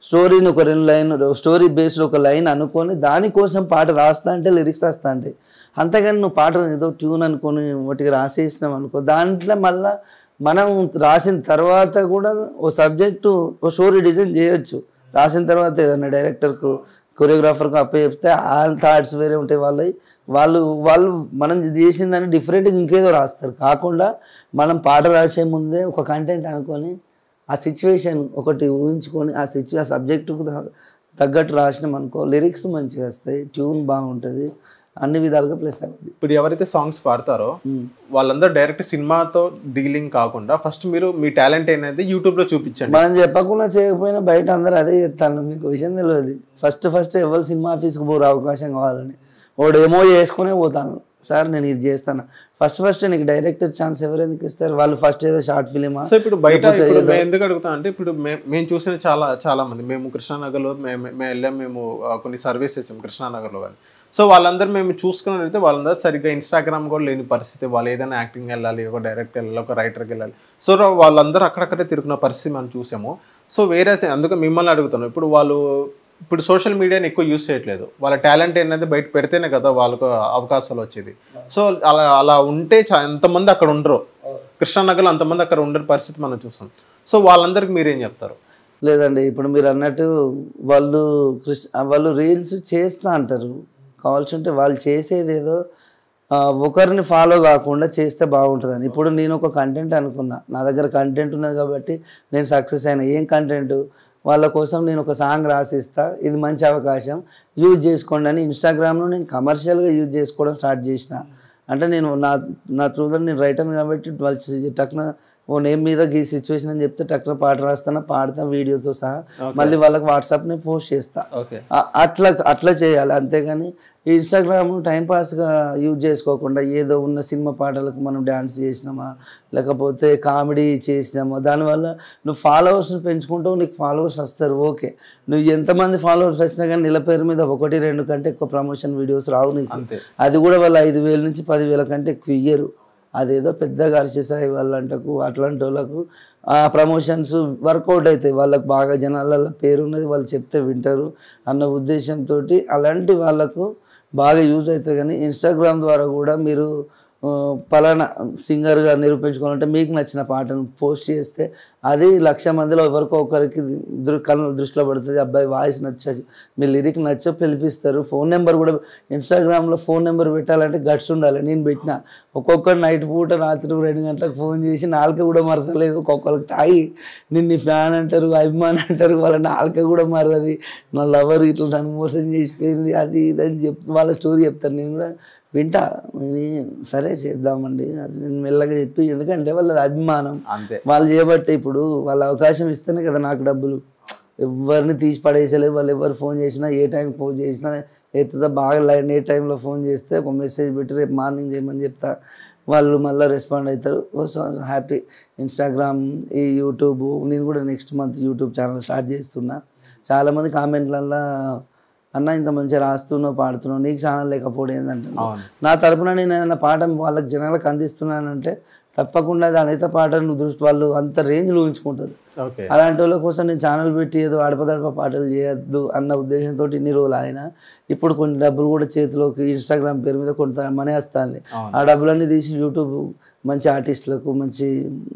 స్టోరీని ఒక రెండు లైన్ స్టోరీ బేస్డ్ ఒక లైన్ అనుకొని దానికోసం పాట రాస్తా అంటే లిరిక్స్ వస్తా అంటే అంతేగాని నువ్వు పాట ఏదో ట్యూన్ అనుకొని ఒకటికి రాసేసినాం అనుకో దాంట్లో మళ్ళా మనం రాసిన తర్వాత కూడా ఓ సబ్జెక్టు ఓ స్టోరీ డిజైన్ చేయొచ్చు రాసిన తర్వాత ఏదన్నా డైరెక్టర్కు కొరియోగ్రాఫర్కు అప్ప చెప్తే ఆ థాట్స్ వేరే ఉంటాయి వాళ్ళవి వాళ్ళు వాళ్ళు మనం చేసిందని డిఫరెంట్గా ఇంకేదో రాస్తారు కాకుండా మనం పాట రాసే ముందే ఒక కంటెంట్ అనుకొని ఆ సిచ్యువేషన్ ఒకటి ఊహించుకొని ఆ సిచ్యు ఆ సబ్జెక్టుకు తగ్గట్టు రాసినాం అనుకో లిరిక్స్ మంచిగా వస్తాయి ట్యూన్ బాగుంటుంది అన్ని విధాలుగా ప్లస్ అవుతుంది ఇప్పుడు ఎవరైతే సాంగ్స్ పాడతారో వాళ్ళందరూ డైరెక్ట్ సినిమాతో డీలింగ్ కాకుండా ఫస్ట్ మీరు మీ టాలెంట్ అనేది యూట్యూబ్ లో చూపించండి మనం చెప్పకుండా చేయకపోయినా బయట అందరూ అదే చెప్తాను మీకు విషయం తెలియదు ఫస్ట్ ఫస్ట్ ఎవరు సినిమా ఆఫీస్కి పోరు అవకాశం కావాలని వాడు ఏమో చేసుకునే పోతాను సార్ నేను ఇది చేస్తాను ఫస్ట్ ఫస్ట్ నీకు డైరెక్టర్ ఛాన్స్ ఎవరు ఎందుకు ఇస్తారు వాళ్ళు ఫస్ట్ ఏదో షార్ట్ ఫిలిమా సో ఇప్పుడు బయట లేకపోతే ఇప్పుడు ఏదో- మేము ఎందుకు అడుగుతాం అంటే ఇప్పుడు మే- మేము చూసిన చాలా చాలా మంది మేము కృష్ణానగర్లో మేము మేము వెళ్ళాం మేము ఆ, కొన్ని సర్వీస్ చేసాం కృష్ణానగర్లో కానీ సో వాళ్ళందరూ మేము చూసుకున్నట్లయితే వాళ్ళందరూ సరిగ్గా ఇన్స్టాగ్రామ్ కూడా లేని పరిస్థితి వాళ్ళు ఏదైనా యాక్టింగ్ వెళ్ళాలి ఒక డైరెక్టర్ వెళ్ళాలి ఒక రైటర్కి వెళ్ళాలి సో రా- వాళ్ళందరూ అక్కడక్కడే తిరుగుతున్న పరిస్థితి మనం చూసాము సో వేరే అందుకే మిమ్మల్ని అడుగుతాను ఇప్పుడు వాళ్ళు ఇప్పుడు సోషల్ మీడియాని ఎక్కువ యూస్ చేయట్లేదు వాళ్ళ టాలెంట్ అనేది బయట పెడితేనే కదా వాళ్ళకు అవకాశాలు వచ్చేది సో అలా అలా ఉంటే చా- ఎంతమంది అక్కడ ఉండరు కృష్ణానగర్లో అంతమంది అక్కడ ఉండరు పరిస్థితి మనం చూస్తాం సో వాళ్ళందరికీ మీరేం చెప్తారు లేదండి ఇప్పుడు మీరు అన్నట్టు వాళ్ళు కృష్ణ వాళ్ళు రీల్స్ చేస్తా అంటారు కావాల్సి ఉంటే వాళ్ళు చేసేది ఏదో ఆ, ఒకరిని ఫాలో కాకుండా చేస్తే బాగుంటుందని ఇప్పుడు నేను ఒక కంటెంట్ అనుకున్నా నా దగ్గర కంటెంట్ ఉన్నది కాబట్టి నేను సక్సెస్ అయినా ఏం కంటెంట్ వాళ్ళ కోసం నేను ఒక సాంగ్ రాసిస్తా ఇది మంచి అవకాశం యూజ్ చేసుకోండి అని ఇన్స్టాగ్రామ్లో నేను కమర్షియల్గా యూజ్ చేసుకోవడం స్టార్ట్ చేసిన అంటే నేను నా నా త్రూ నేను రైటర్ కాబట్టి వాళ్ళు టక్న ఓ నేమ్ మీద ఈ సిచ్యువేషన్ అని చెప్తే టక్న పాట రాస్తాను పాడతా వీడియోతో సహా మళ్ళీ వాళ్ళకి వాట్సాప్ని పోస్ట్ చేస్తా ఓకే ఆ- అట్లా అట్లా చేయాలి అంతేగాని ఈ ఇన్స్టాగ్రామ్ టైంపాస్గా యూజ్ చేసుకోకుండా ఏదో ఉన్న సినిమా పాటలకు మనం డ్యాన్స్ చేసినామా లేకపోతే కామెడీ చేసినామా దానివల్ల నువ్వు ఫాలోవర్స్ని పెంచుకుంటావు నీకు ఫాలోవర్స్ వస్తారు ఓకే నువ్వు ఎంతమంది ఫాలోవర్స్ వచ్చినా కానీ నెల పేరు మీద ఒకటి రెండు కంటే ఎక్కువ ప్రమోషన్ వీడియోస్ రావు నీకు అంతే అది కూడా వాళ్ళు ఐదు వేల నుంచి పదివేల కంటే ఎక్కువ ఇయ్యరు అదేదో పెద్దగా అరిచేసాయి వాళ్ళంటకు అట్లాంటి వాళ్ళకు ఆ ప్రమోషన్స్ వర్కౌట్ అవుతాయి వాళ్ళకు బాగా జనాలలో పేరున్నది వాళ్ళు చెప్తే వింటారు అన్న ఉద్దేశంతో అలాంటి వాళ్ళకు బాగా యూజ్ అవుతుంది కానీ ఇన్స్టాగ్రామ్ ద్వారా కూడా మీరు ఆ, పలానా సింగర్గా నిరూపించుకోవాలంటే మీకు నచ్చిన పాటను పోస్ట్ చేస్తే అది లక్ష మందిలో ఎవరికో ఒకరికి దృ కళ్ళ దృష్టిలో పడుతుంది అబ్బాయి వాయిస్ నచ్చ మీ లిరిక్ నచ్చో పిలిపిస్తారు ఫోన్ నెంబర్ కూడా ఇన్స్టాగ్రామ్లో ఫోన్ నెంబర్ పెట్టాలంటే గట్స్ ఉండాలి నేను పెట్టిన ఒక్కొక్కరు నైట్ పూట రాత్రి రెండు గంటలకు ఫోన్ చేసి నాలుక కూడా మరతలేదు ఒక్కొక్కరికి తాగి నిన్ను ఫ్యాన్ అంటారు అభిమాన్ అంటారు వాళ్ళ నాలుక కూడా మరది నా లవర్ ఇట్లా నన్ను మోసం చేసిపోయింది అది ఇది అని చెప్ వాళ్ళ స్టోరీ చెప్తాను నేను కూడా వింటా విని సరే చేద్దామండి అది నేను మెల్లగా చెప్పి ఎందుకంటే వాళ్ళది అభిమానం అంతే వాళ్ళు చేయబట్టే ఇప్పుడు వాళ్ళ అవకాశం ఇస్తేనే కదా నాకు డబ్బులు ఎవరిని తీసి పడేసలేదు వాళ్ళు ఎవరు ఫోన్ చేసినా ఏ టైం ఫోన్ చేసినా ఎత్తుతా బాగా లైన్ ఏ టైంలో ఫోన్ చేస్తే ఒక మెసేజ్ పెట్టి రేపు మార్నింగ్ చేయమని చెప్తా వాళ్ళు మళ్ళీ రెస్పాండ్ అవుతారు సో హ్యాపీ ఇన్స్టాగ్రామ్ ఈ యూట్యూబ్ నేను కూడా next month YouTube channel start చేస్తున్నా చాలామంది కామెంట్లల్లో అన్న ఇంత మంచిగా రాస్తున్నావు పాడుతున్నావు నీకు ఛానల్ లేకపోవడం ఏంటంటే అవును నా తరపున నేను ఏదైనా పాట వాళ్ళకి జనాలకు అందిస్తున్నానంటే తప్పకుండా అది అనేత పాటను దృష్టి వాళ్ళు అంత రేంజ్లో ఊహించుకుంటారు ఓకే అలాంటి వాళ్ళ కోసం నేను ఛానల్ పెట్టి ఏదో అడపదడప పాటలు చేయొద్దు అన్న ఉద్దేశంతో ఇన్ని రోజులు ఆయన ఇప్పుడు కొన్ని డబ్బులు కూడా చేతిలోకి ఇన్స్టాగ్రామ్ పేరు మీద కొంత మనీ వస్తుంది అవును. ఆ డబ్బులన్నీ తీసి యూట్యూబ్ మంచి ఆర్టిస్టులకు మంచి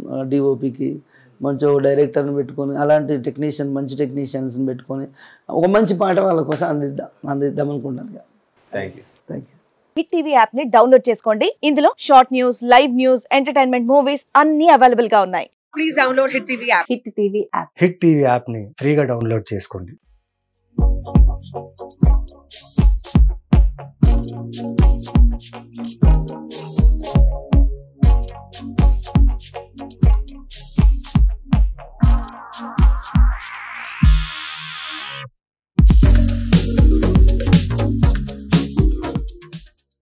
డిఓపికి మంచి ఒక డైరెక్టర్ని పెట్టుకొని అలాంటి టెక్నీషియన్ మంచి టెక్నీషియన్స్ని పెట్టుకొని ఒక మంచి పాట వాళ్ళ కోసం అందిద్దాం అందిద్దాం అనుకుంటాను thank you thank you Hit TV app ని డౌన్లోడ్ చేసుకోండి ఇందులో short news live news entertainment movies అన్ని అవైలబుల్ గా ఉన్నాయి please download Hit TV app. Hit TV app Hit TV యాప్ని ఫ్రీగా డౌన్లోడ్ చేసుకోండి Thank you.